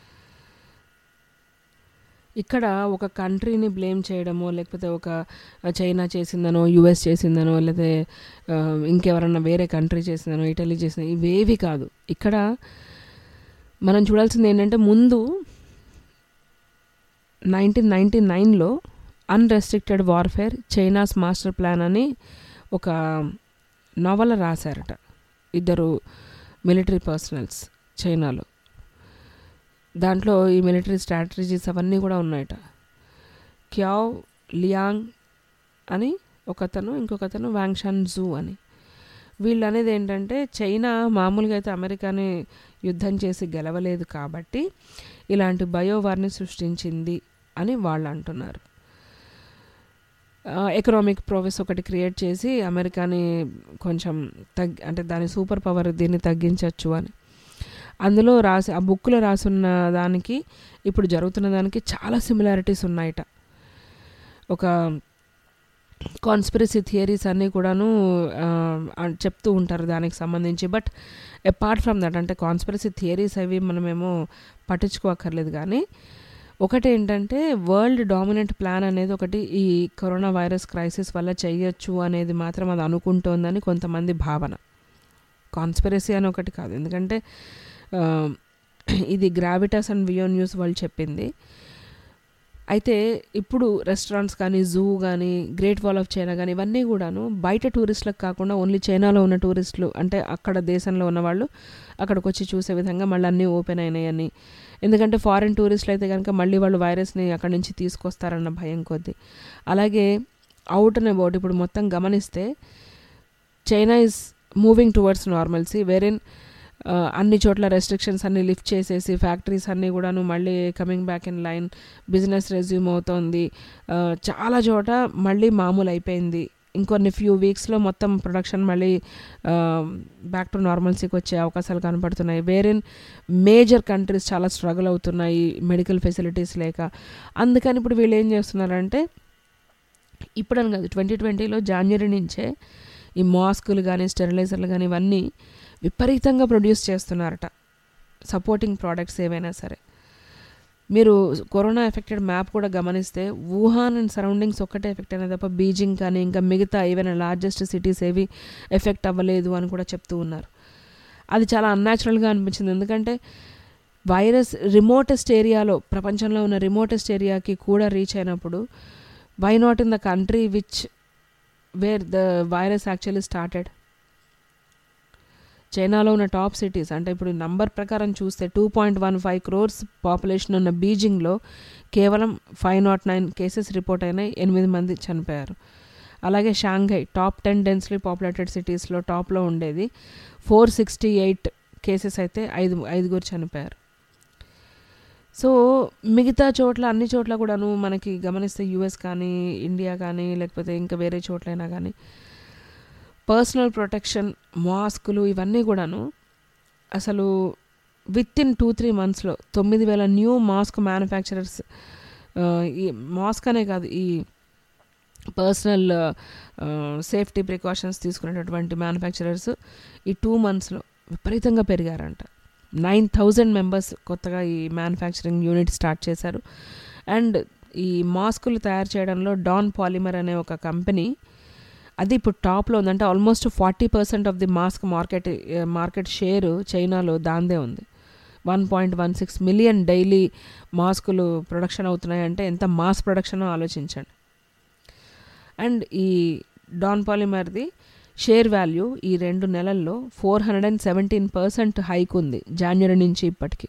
ఇక్కడ ఒక కంట్రీని బ్లేమ్ చేయడమో లేకపోతే ఒక చైనా చేసిందనో యుఎస్ చేసిందనో లేకపోతే ఆ, ఇంకెవరన్నా వేరే కంట్రీ చేసిందనో ఇటలీ చేసిందో ఇవేవి కాదు ఇక్కడ మనం చూడాల్సింది ఏంటంటే ముందు నైన్టీన్ నైంటీ నైన్లో unrestricted warfare China's master plan అని ఒక నవల రాశారట ఇద్దరు మిలిటరీ పర్సనల్స్ చైనాలో దాంట్లో ఈ మిలిటరీ స్ట్రాటజీస్ అవన్నీ కూడా ఉన్నాయట క్యావ్ లియాంగ్ అని ఒకతను ఇంకొకతను వాంగ్షాన్ జూ అని వీళ్ళు అనేది ఏంటంటే చైనా మామూలుగా అయితే అమెరికాని యుద్ధం చేసి గెలవలేదు కాబట్టి ఇలాంటి బయోవార్ని సృష్టించింది అని వాళ్ళు అంటున్నారు ఎకనామిక్ ప్రోవెస్ ఒకటి క్రియేట్ చేసి అమెరికాని కొంచెం తగ్ అంటే దాని సూపర్ పవర్ దీన్ని తగ్గించవచ్చు అని అందులో రాసి ఆ బుక్లో రాసున్న దానికి ఇప్పుడు జరుగుతున్న దానికి చాలా సిమిలారిటీస్ ఉన్నాయట ఒక కాన్స్పిరసీ థియరీస్ అన్నీ కూడాను ఆ, ఆ, చెప్తూ ఉంటారు దానికి సంబంధించి బట్ అపార్ట్ ఫ్రమ్ దట్ అంటే కాన్స్పిరసీ థియరీస్ అవి మనమేమో పట్టించుకోక్కర్లేదు కానీ ఒకటి ఏంటంటే వరల్డ్ డామినెంట్ ప్లాన్ అనేది ఒకటి ఈ కరోనా వైరస్ క్రైసిస్ వల్ల చేయొచ్చు అనేది మాత్రం అది అనుకుంటోందని కొంతమంది భావన కాన్స్పిరసీ అని ఒకటి కాదు ఎందుకంటే ఆ, ఇది గ్రావిటాస్ అండ్ వియో న్యూస్ వాళ్ళు చెప్పింది అయితే ఇప్పుడు రెస్టారెంట్స్ కానీ జూ కానీ గ్రేట్ వాల్ ఆఫ్ చైనా కానీ ఇవన్నీ కూడాను బయట టూరిస్టులకు కాకుండా ఓన్లీ చైనాలో ఉన్న టూరిస్టులు అంటే అక్కడ దేశంలో ఉన్న వాళ్ళు అక్కడికి వచ్చి చూసే విధంగా మళ్ళీ అన్నీ ఓపెన్ అయినాయని ఎందుకంటే ఫారిన్ టూరిస్టులు అయితే కనుక మళ్ళీ వాళ్ళు వైరస్ని అక్కడి నుంచి తీసుకొస్తారన్న భయం కొద్దీ అలాగే అవుట్ అండ్ అబౌట్ ఇప్పుడు మొత్తం గమనిస్తే China is moving towards normalcy వేరెన్ అన్ని చోట్ల రెస్ట్రిక్షన్స్ అన్ని లిఫ్ట్ చేసేసి ఫ్యాక్టరీస్ అన్నీ కూడాను మళ్ళీ coming back in line business resume అవుతోంది ఆ, చాలా చోట మళ్ళీ మామూలు అయిపోయింది ఇంకొన్ని ఫ్యూ వీక్స్లో మొత్తం ప్రొడక్షన్ మళ్ళీ బ్యాక్ టు నార్మల్సీకి వచ్చే అవకాశాలు కనపడుతున్నాయి వేరేన్ మేజర్ కంట్రీస్ చాలా స్ట్రగుల్ అవుతున్నాయి మెడికల్ ఫెసిలిటీస్ లేక అందుకని ఇప్పుడు వీళ్ళు ఏం చేస్తున్నారంటే ఇప్పుడని కాదు ట్వంటీ ట్వంటీలో జాన్వరి నుంచే ఈ మాస్కులు కానీ స్టెరిలైజర్లు కానీ ఇవన్నీ విపరీతంగా ప్రొడ్యూస్ చేస్తున్నారట సపోర్టింగ్ ప్రోడక్ట్స్ ఏవైనా సరే మీరు కరోనా ఎఫెక్టెడ్ మ్యాప్ కూడా గమనిస్తే వుహాన్ అండ్ సరౌండింగ్స్ ఒక్కటే ఎఫెక్ట్ అయినా తప్ప బీజింగ్ కానీ ఇంకా మిగతా ఏవైనా లార్జెస్ట్ సిటీస్ ఏవి ఎఫెక్ట్ అవ్వలేదు అని కూడా చెప్తూ ఉన్నారు అది చాలా అన్యాచురల్గా అనిపించింది ఎందుకంటే వైరస్ రిమోటెస్ట్ ఏరియాలో ప్రపంచంలో ఉన్న రిమోటెస్ట్ ఏరియాకి కూడా రీచ్ అయినప్పుడు why not in the country which where the virus actually started చైనాలో ఉన్న టాప్ సిటీస్ అంటే ఇప్పుడు నంబర్ ప్రకారం చూస్తే two point one five crores population ఉన్న బీజింగ్లో కేవలం five not nine cases report అయినాయి ఎనిమిది మంది చనిపోయారు అలాగే Shanghai top ten densely populated సిటీస్లో టాప్లో ఉండేది ఫోర్ సిక్స్టీ ఎయిట్ కేసెస్ అయితే ఐదు ఐదుగురు చనిపోయారు సో మిగతా చోట్ల అన్ని చోట్ల కూడాను మనకి గమనిస్తే యుఎస్ కానీ ఇండియా కానీ లేకపోతే ఇంకా వేరే చోట్లైనా కానీ పర్సనల్ ప్రొటెక్షన్ మాస్కులు ఇవన్నీ కూడాను అసలు విత్ ఇన్ టూ త్రీ మంత్స్లో తొమ్మిది వేల న్యూ మాస్క్ మ్యానుఫ్యాక్చరర్స్ ఈ మాస్క్ అనే కాదు ఈ పర్సనల్ సేఫ్టీ ప్రికాషన్స్ తీసుకునేటటువంటి మ్యానుఫ్యాక్చరర్స్ ఈ టూ మంత్స్లో విపరీతంగా పెరిగారంట నైన్ థౌజండ్ మెంబర్స్ కొత్తగా ఈ మ్యానుఫ్యాక్చరింగ్ యూనిట్ స్టార్ట్ చేశారు అండ్ ఈ మాస్కులు తయారు చేయడంలో డాన్ పాలిమర్ అనే ఒక కంపెనీ అది ఇప్పుడు టాప్లో ఉందంటే almost forty percent of the mask market market share చైనాలో దాందే ఉంది one point one six million daily మాస్కులు ప్రొడక్షన్ అవుతున్నాయంటే ఎంత మాస్ ప్రొడక్షన్ ఆలోచించండి అండ్ ఈ డాన్ పాలిమర్ది షేర్ వాల్యూ ఈ రెండు నెలల్లో four hundred and seventeen percent hike ఉంది జాన్వరి నుంచి ఇప్పటికి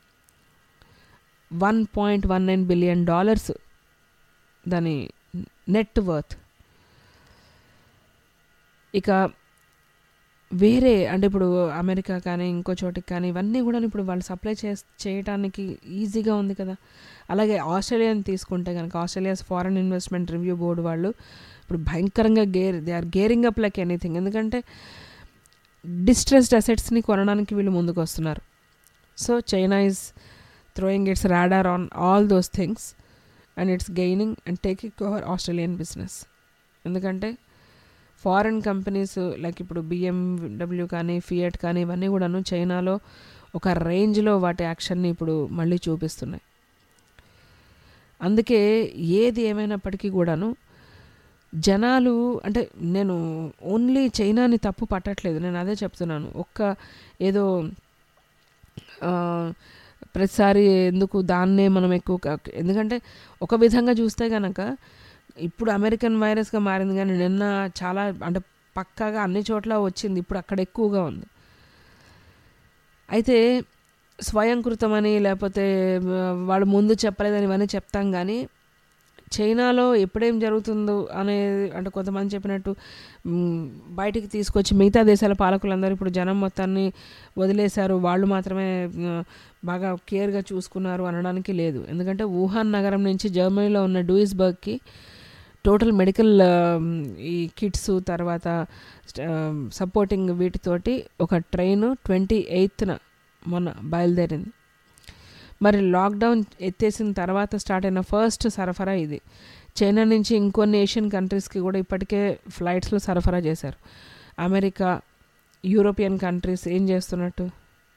one point one nine billion dollars దాని నెట్ వర్త్ ఇక వేరే అంటే ఇప్పుడు అమెరికా కానీ ఇంకో చోటికి కానీ ఇవన్నీ కూడా ఇప్పుడు వాళ్ళు సప్లై చే చేయడానికి ఈజీగా ఉంది కదా అలాగే ఆస్ట్రేలియాని తీసుకుంటే కనుక Australia's foreign investment review board వాళ్ళు ఇప్పుడు భయంకరంగా gear they are gearing up like anything ఎందుకంటే డిస్ట్రెస్డ్ అసెట్స్ని కొనడానికి వీళ్ళు ముందుకు వస్తున్నారు so China is throwing its radar on all those things and it's gaining and taking over Australian business ఎందుకంటే ఫారెన్ కంపెనీస్ లైక్ ఇప్పుడు బిఎండబ్ల్యూ కానీ ఫియట్ కానీ ఇవన్నీ కూడాను చైనాలో ఒక రేంజ్లో వాటి యాక్షన్ని ఇప్పుడు మళ్ళీ చూపిస్తున్నాయి అందుకే ఏది ఏమైనప్పటికీ కూడాను జనాలు అంటే నేను ఓన్లీ చైనాని తప్పు పట్టట్లేదు నేను అదే చెప్తున్నాను ఒక్క ఏదో ఆ, ప్రతిసారి ఎందుకు దాన్నే మనం ఎక్కువ క- ఎందుకంటే ఒక విధంగా చూస్తే కనుక ఇప్పుడు అమెరికన్ వైరస్గా మారింది కానీ నిన్న చాలా అంటే పక్కాగా అన్ని చోట్ల వచ్చింది ఇప్పుడు అక్కడ ఎక్కువగా ఉంది అయితే స్వయంకృతమని లేకపోతే ఆ, వాళ్ళు ముందు చెప్పలేదని ఇవన్నీ చెప్తాం కానీ చైనాలో ఎప్పుడేం జరుగుతుందో అనేది అంటే కొంతమంది చెప్పినట్టు మ్, బయటికి తీసుకొచ్చి మిగతా దేశాల పాలకులందరూ ఇప్పుడు జనం మొత్తాన్ని వదిలేశారు వాళ్ళు మాత్రమే ఆ, బాగా కేర్గా చూసుకున్నారు అనడానికి లేదు ఎందుకంటే వుహాన్ నగరం నుంచి జర్మనీలో ఉన్న డూయిస్బర్గ్కి టోటల్ మెడికల్ ఆ, ఈ కిట్స్ తర్వాత సపోర్టింగ్ వీటితోటి ఒక ట్రైన్ ట్వంటీ ఎయిత్న మొన్న బయలుదేరింది మరి లాక్డౌన్ ఎత్తేసిన తర్వాత స్టార్ట్ అయిన ఫస్ట్ సరఫరా ఇది చైనా నుంచి ఇంకొన్ని ఏషియన్ కంట్రీస్కి కూడా ఇప్పటికే ఫ్లైట్స్లో సరఫరా చేశారు అమెరికా యూరోపియన్ కంట్రీస్ ఏం చేస్తున్నట్టు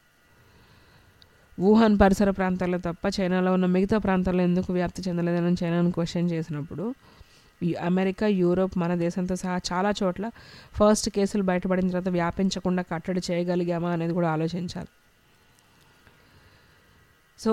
వుహాన్ పరిసర ప్రాంతాల్లో తప్ప చైనాలో ఉన్న మిగతా ప్రాంతాల్లో ఎందుకు వ్యాప్తి చెందలేదని చైనాను క్వశ్చన్ చేసినప్పుడు ఈ అమెరికా యూరోప్ మన దేశంతో సహా చాలా చోట్ల ఫస్ట్ కేసులు బయటపడిన తర్వాత వ్యాపించకుండా కట్టడి చేయగలిగామా అనేది కూడా ఆలోచించాలి సో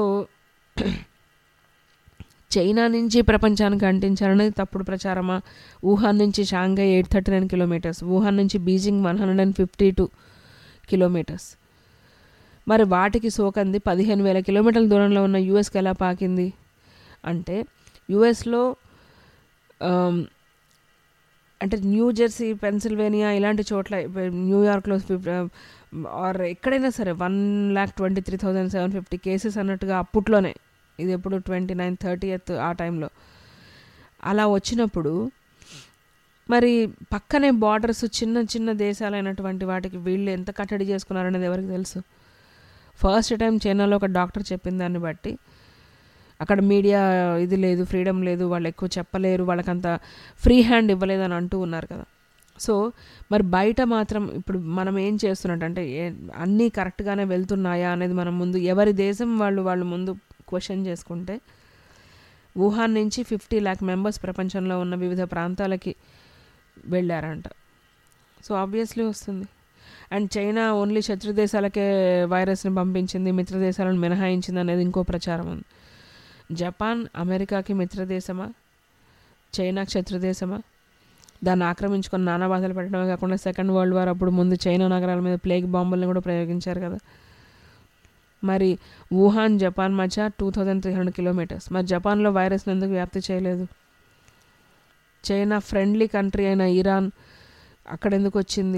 చైనా నుంచి ప్రపంచానికి అంటించాలనేది తప్పుడు ప్రచారమా వుహాన్ నుంచి Shanghai eight thirty nine kilometres Wuhan నుంచి Beijing one hundred and fifty two kilometres మరి వాటికి సోకంది పదిహేను వేల కిలోమీటర్ల దూరంలో ఉన్న యూఎస్కి ఎలా పాకింది అంటే యూఎస్లో అంటే న్యూ జెర్సీ పెన్సిల్వేనియా ఇలాంటి చోట్ల ఇప్పుడు న్యూయార్క్లో ఆర్ ఎక్కడైనా సరే one lakh twenty three thousand seven fifty cases అన్నట్టుగా అప్పట్లోనే ఇది ఎప్పుడు ట్వంటీ నైన్ థర్టీ ఎత్ ఆ టైంలో అలా వచ్చినప్పుడు మరి పక్కనే బార్డర్స్ చిన్న చిన్న దేశాలైనటువంటి వాటికి వీళ్ళు ఎంత కట్టడి చేసుకున్నారనేది ఎవరికి తెలుసు ఫస్ట్ టైం చైనాలో ఒక డాక్టర్ చెప్పిన దాన్ని బట్టి అక్కడ మీడియా ఇది లేదు ఫ్రీడమ్ లేదు వాళ్ళు ఎక్కువ చెప్పలేరు వాళ్ళకంత ఫ్రీ హ్యాండ్ ఇవ్వలేదు అని అంటూ ఉన్నారు కదా సో మరి బయట మాత్రం ఇప్పుడు మనం ఏం చేస్తున్నట్టు అంటే ఏ- అన్నీ కరెక్ట్గానే వెళ్తున్నాయా అనేది మనం ముందు ఎవరి దేశం వాళ్ళు వాళ్ళు ముందు క్వశ్చన్ చేసుకుంటే వుహాన్ నుంచి ఫిఫ్టీ ల్యాక్ మెంబర్స్ ప్రపంచంలో ఉన్న వివిధ ప్రాంతాలకి వెళ్ళారంట సో ఆబ్వియస్లీ వస్తుంది అండ్ చైనా ఓన్లీ శత్రు దేశాలకే వైరస్ని పంపించింది మిత్ర దేశాలను మినహాయించింది అనేది ఇంకో ప్రచారం ఉంది జపాన్ అమెరికాకి మిత్రదేశమా చైనాకి శత్రుదేశమా దాన్ని ఆక్రమించుకొని నానా బాధలు పెట్టడమే కాకుండా సెకండ్ వరల్డ్ వార్ అప్పుడు ముందు చైనా నగరాల మీద ప్లేగ్ బాంబుల్ని కూడా ప్రయోగించారు కదా మరి వుహాన్ జపాన్ మధ్య two thousand three hundred kilometres మరి జపాన్లో వైరస్ని ఎందుకు వ్యాప్తి చేయలేదు చైనా ఫ్రెండ్లీ కంట్రీ అయిన ఇరాన్ అక్కడ ఎందుకు వచ్చింది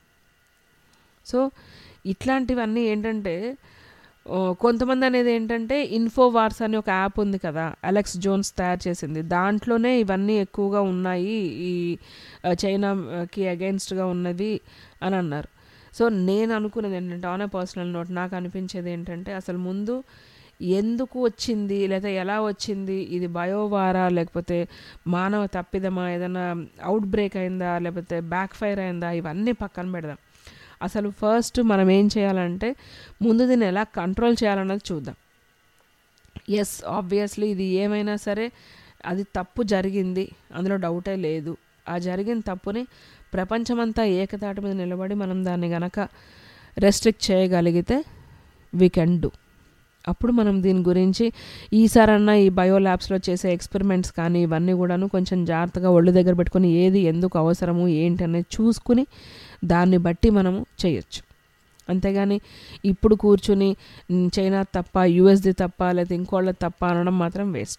సో ఇట్లాంటివన్నీ ఏంటంటే ఓ, కొంతమంది అనేది ఏంటంటే ఇన్ఫోవార్స్ అని ఒక యాప్ ఉంది కదా అలెక్స్ జోన్స్ తయారు చేసింది దాంట్లోనే ఇవన్నీ ఎక్కువగా ఉన్నాయి ఈ ఆ, చైనాకి అగెన్స్ట్గా ఉన్నది అని అన్నారు సో నేను అనుకున్నది ఏంటంటే ఆన్ పర్సనల్ నోట్ నాకు అనిపించేది ఏంటంటే అసలు ముందు ఎందుకు వచ్చింది లేదా ఎలా వచ్చింది ఇది బయోవారా లేకపోతే మానవ తప్పిదమా ఏదైనా అవుట్ బ్రేక్ అయిందా లేకపోతే బ్యాక్ ఫైర్ అయిందా ఇవన్నీ పక్కన పెడదాం అసలు ఫస్ట్ మనం ఏం చేయాలంటే ముందు దీన్ని ఎలా కంట్రోల్ చేయాలన్నది చూద్దాం ఎస్ ఆబ్వియస్లీ ఇది ఏమైనా సరే అది తప్పు జరిగింది అందులో డౌటే లేదు ఆ జరిగిన తప్పుని ప్రపంచమంతా ఏకతాటి మీద నిలబడి మనం దాన్ని గనక రెస్ట్రిక్ట్ చేయగలిగితే వీ కెన్ డూ అప్పుడు మనం దీని గురించి ఈసారన్నా ఈ బయో ల్యాబ్స్లో చేసే ఎక్స్పెరిమెంట్స్ కానీ ఇవన్నీ కూడాను కొంచెం జాగ్రత్తగా ఒళ్ళు దగ్గర పెట్టుకొని ఏది ఎందుకు అవసరము ఏంటి అనేది చూసుకుని దాన్ని బట్టి మనము చేయొచ్చు అంతేగాని ఇప్పుడు కూర్చుని "మ్, చైనా తప్ప యుఎస్ది తప్ప లేదా ఇంకోళ్ళది తప్ప అనడం మాత్రం వేస్ట్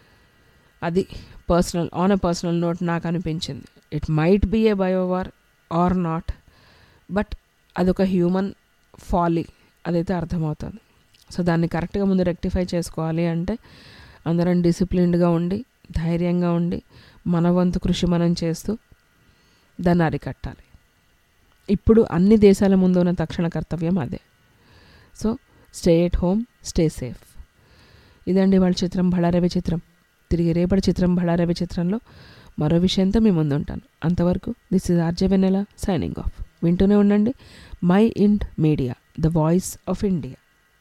అది personal on a personal note నాకు అనిపించింది it might be a biowar or not but అదొక హ్యూమన్ ఫాలీ అదైతే అర్థమవుతుంది సో దాన్ని కరెక్ట్గా ముందు రెక్టిఫై చేసుకోవాలి అంటే అందరం డిసిప్లిన్డ్గా ఉండి ధైర్యంగా ఉండి మన వంతు కృషి మనం చేస్తూ దాన్ని అరికట్టాలి ఇప్పుడు అన్ని దేశాల ముందు ఉన్న తక్షణ కర్తవ్యం అదే so stay at home stay safe ఇదండి వాళ్ళ చిత్రం బళారవి చిత్రం తిరిగి రేపటి చిత్రం బళారవి చిత్రంలో మరో విషయంతో మీ ముందు ఉంటాను అంతవరకు this is RJ Vennela signing off వింటూనే ఉండండి my int media the voice of India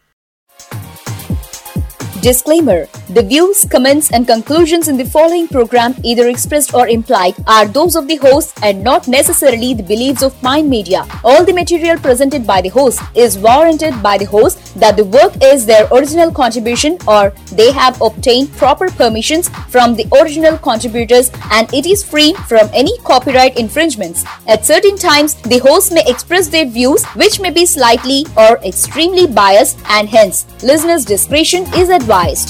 Disclaimer The views, comments, and conclusions in the following program, either expressed or implied, are those of the host and not necessarily the beliefs of Mind Media. All the material presented by the host is warranted by the host that the work is their original contribution or they have obtained proper permissions from the original contributors and it is free from any copyright infringements. At certain times, the host may express their views which may be slightly or extremely biased and hence listeners' discretion is advised.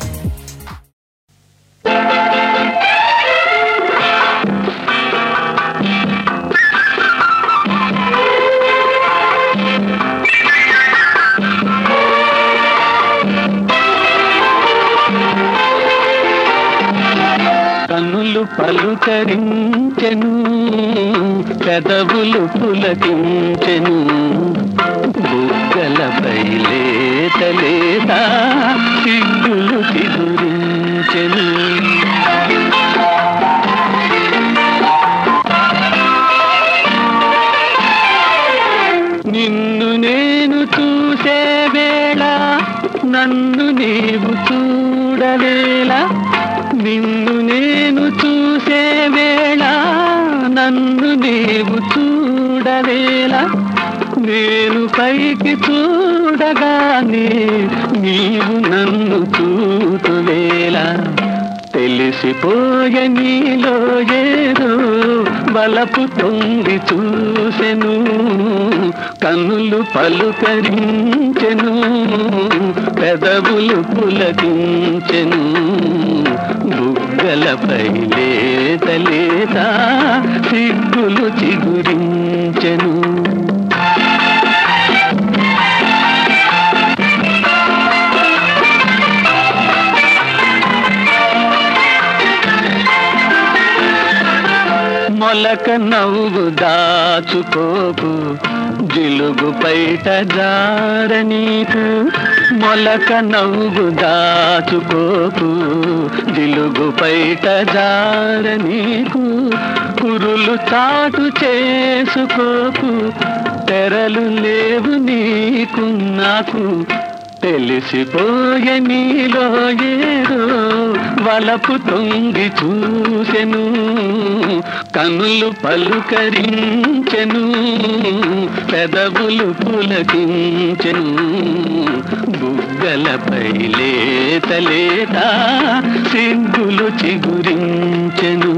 కన్నులు పలుకరించెను పెదవులు పులకించెను బుగ్గలపై లేత లేత సిగ్గులు చిగురించెను నిన్ను నేను చూసే వేళ నన్ను నీవు చూడవేళ నిన్ను నేను చూసే వేళ నన్ను నీవు చూడవేళ నేను పైకి చూడగానే నీవు నన్ను చూతువేళ తెలిసిపోయే నీలో ఏదో బలపు తొంగి చూసెను కన్నులు పలుకరించెను పెదవులు పులకించెను బుగ్గలపై లేత లేత సిగ్గులు చిగురించెను మొలక నవ్వు దాచుకోకు జిలుగు పైట జార నీకు మొలక నవ్వు దాచుకోకు జిలుగు పైట జార నీకు కురులు చాటు చేసుకోకు తెరలు లేవు నీకు నాకు తెలిసిపోయే నీలో ఏదో వలపు తొంగి చూసెను కనులు పలుకరించెను పెదవులు పులకించెను బుగ్గలపై లేత లేత సిగ్గులు చిగురించెను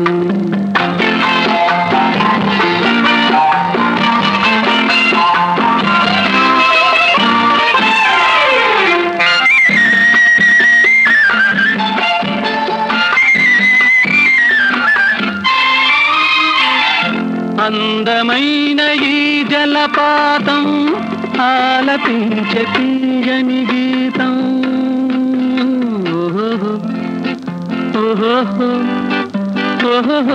అందమైన ఈ జలపాతం ఆలపించే తీయని గీతం ఓహో ఓహో ఓహో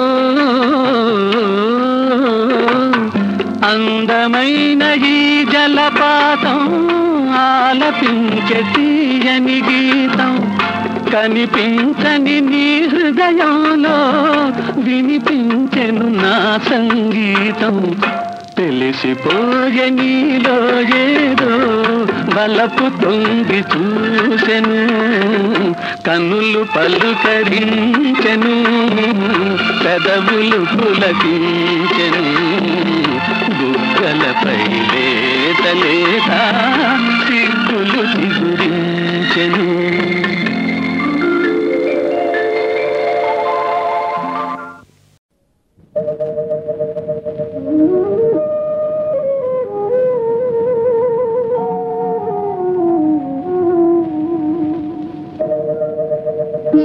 అందమైన ఈ జలపాతం ఆలపించే తీయని గీతం కనిపించని నీ హృదయంలో వినిపించెను నా సంగీతం తెలిసిపోయే నీలో ఏదో వలపు తొంగి చూసెను కన్నులు పలుకరించెను పెదవులు పులకించెను బుగ్గలపై లేత లేత సిగ్గులు చిగురించెను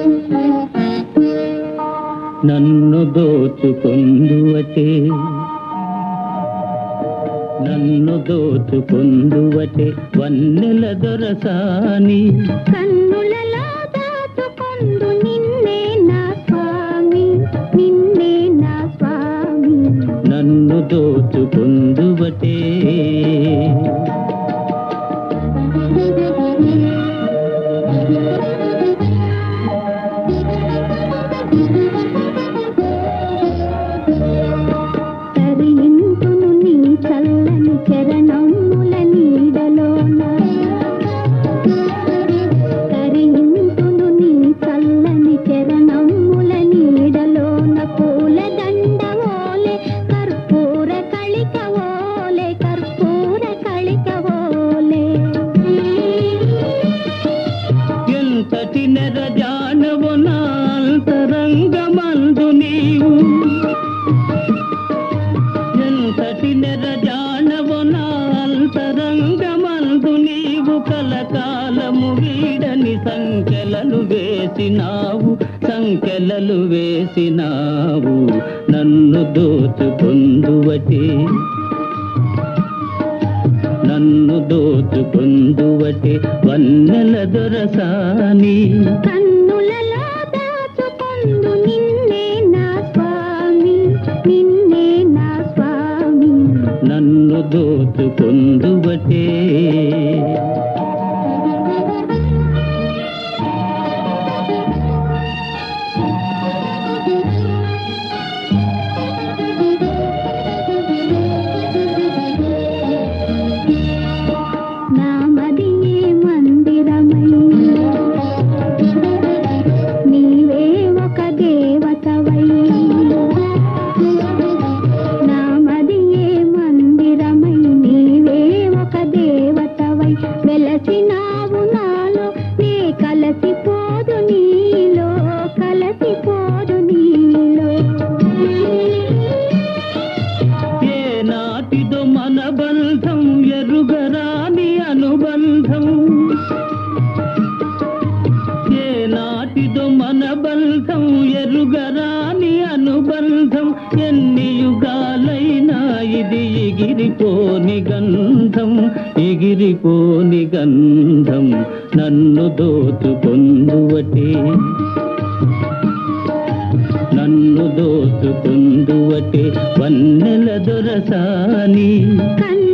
నన్ను దోచుకొందువటే నన్ను దోచుకుందువటే వన్నెల దొరసాని కన్నులలో దాచుకొందు నిన్నే నా స్వామి నిన్నే నా స్వామి నన్ను దోచుకుందువటే తరింతును నీ చల్లని చరణముల నీడలోన తరింతును నీ చల్లని చరణముల నీడలోన పూల దండవోలే కర్పూర కళికవోలే కర్పూర కళికవోలే ఎంతటి నెరజానవు నాంతరంగమందు నీవు ఎంతటి నెరజానవు నాంతరంగమందు నీవు కలకాలము వీడని సంఖ్యలను వేసినావు సంఖ్యలలు వేసినావు నన్ను దోచుకొందువటే నన్ను దోచుకొందువటే వన్నెల దొరసాని కన్నులలో దాచుకొందు నిన్నే నా స్వామి నిన్నే నా స్వామి నన్ను దోచుకొందువటే నామదియే మందిరమై నీవే ఒక దేవతవై నామదియే మందిరమై నీవే ఒక దేవతవై వెలసినావు నాలో నే కలసిపోదు నీలో కలసిపోదు నీలో ఏ నాటిదో మన బంధం ఎరుగరాని అనుబంధం ఏ నాటిదో మన బంధం ఎరుగరాని అనుబంధం ఎన్ని యుగాలైనా ఇది ఎగిరిపోని గంధం ఎగిరిపోని గంధం నన్ను దోచుకొందువటే నన్ను దోచుకుందువటే వన్నెల దొరసాని కన్ను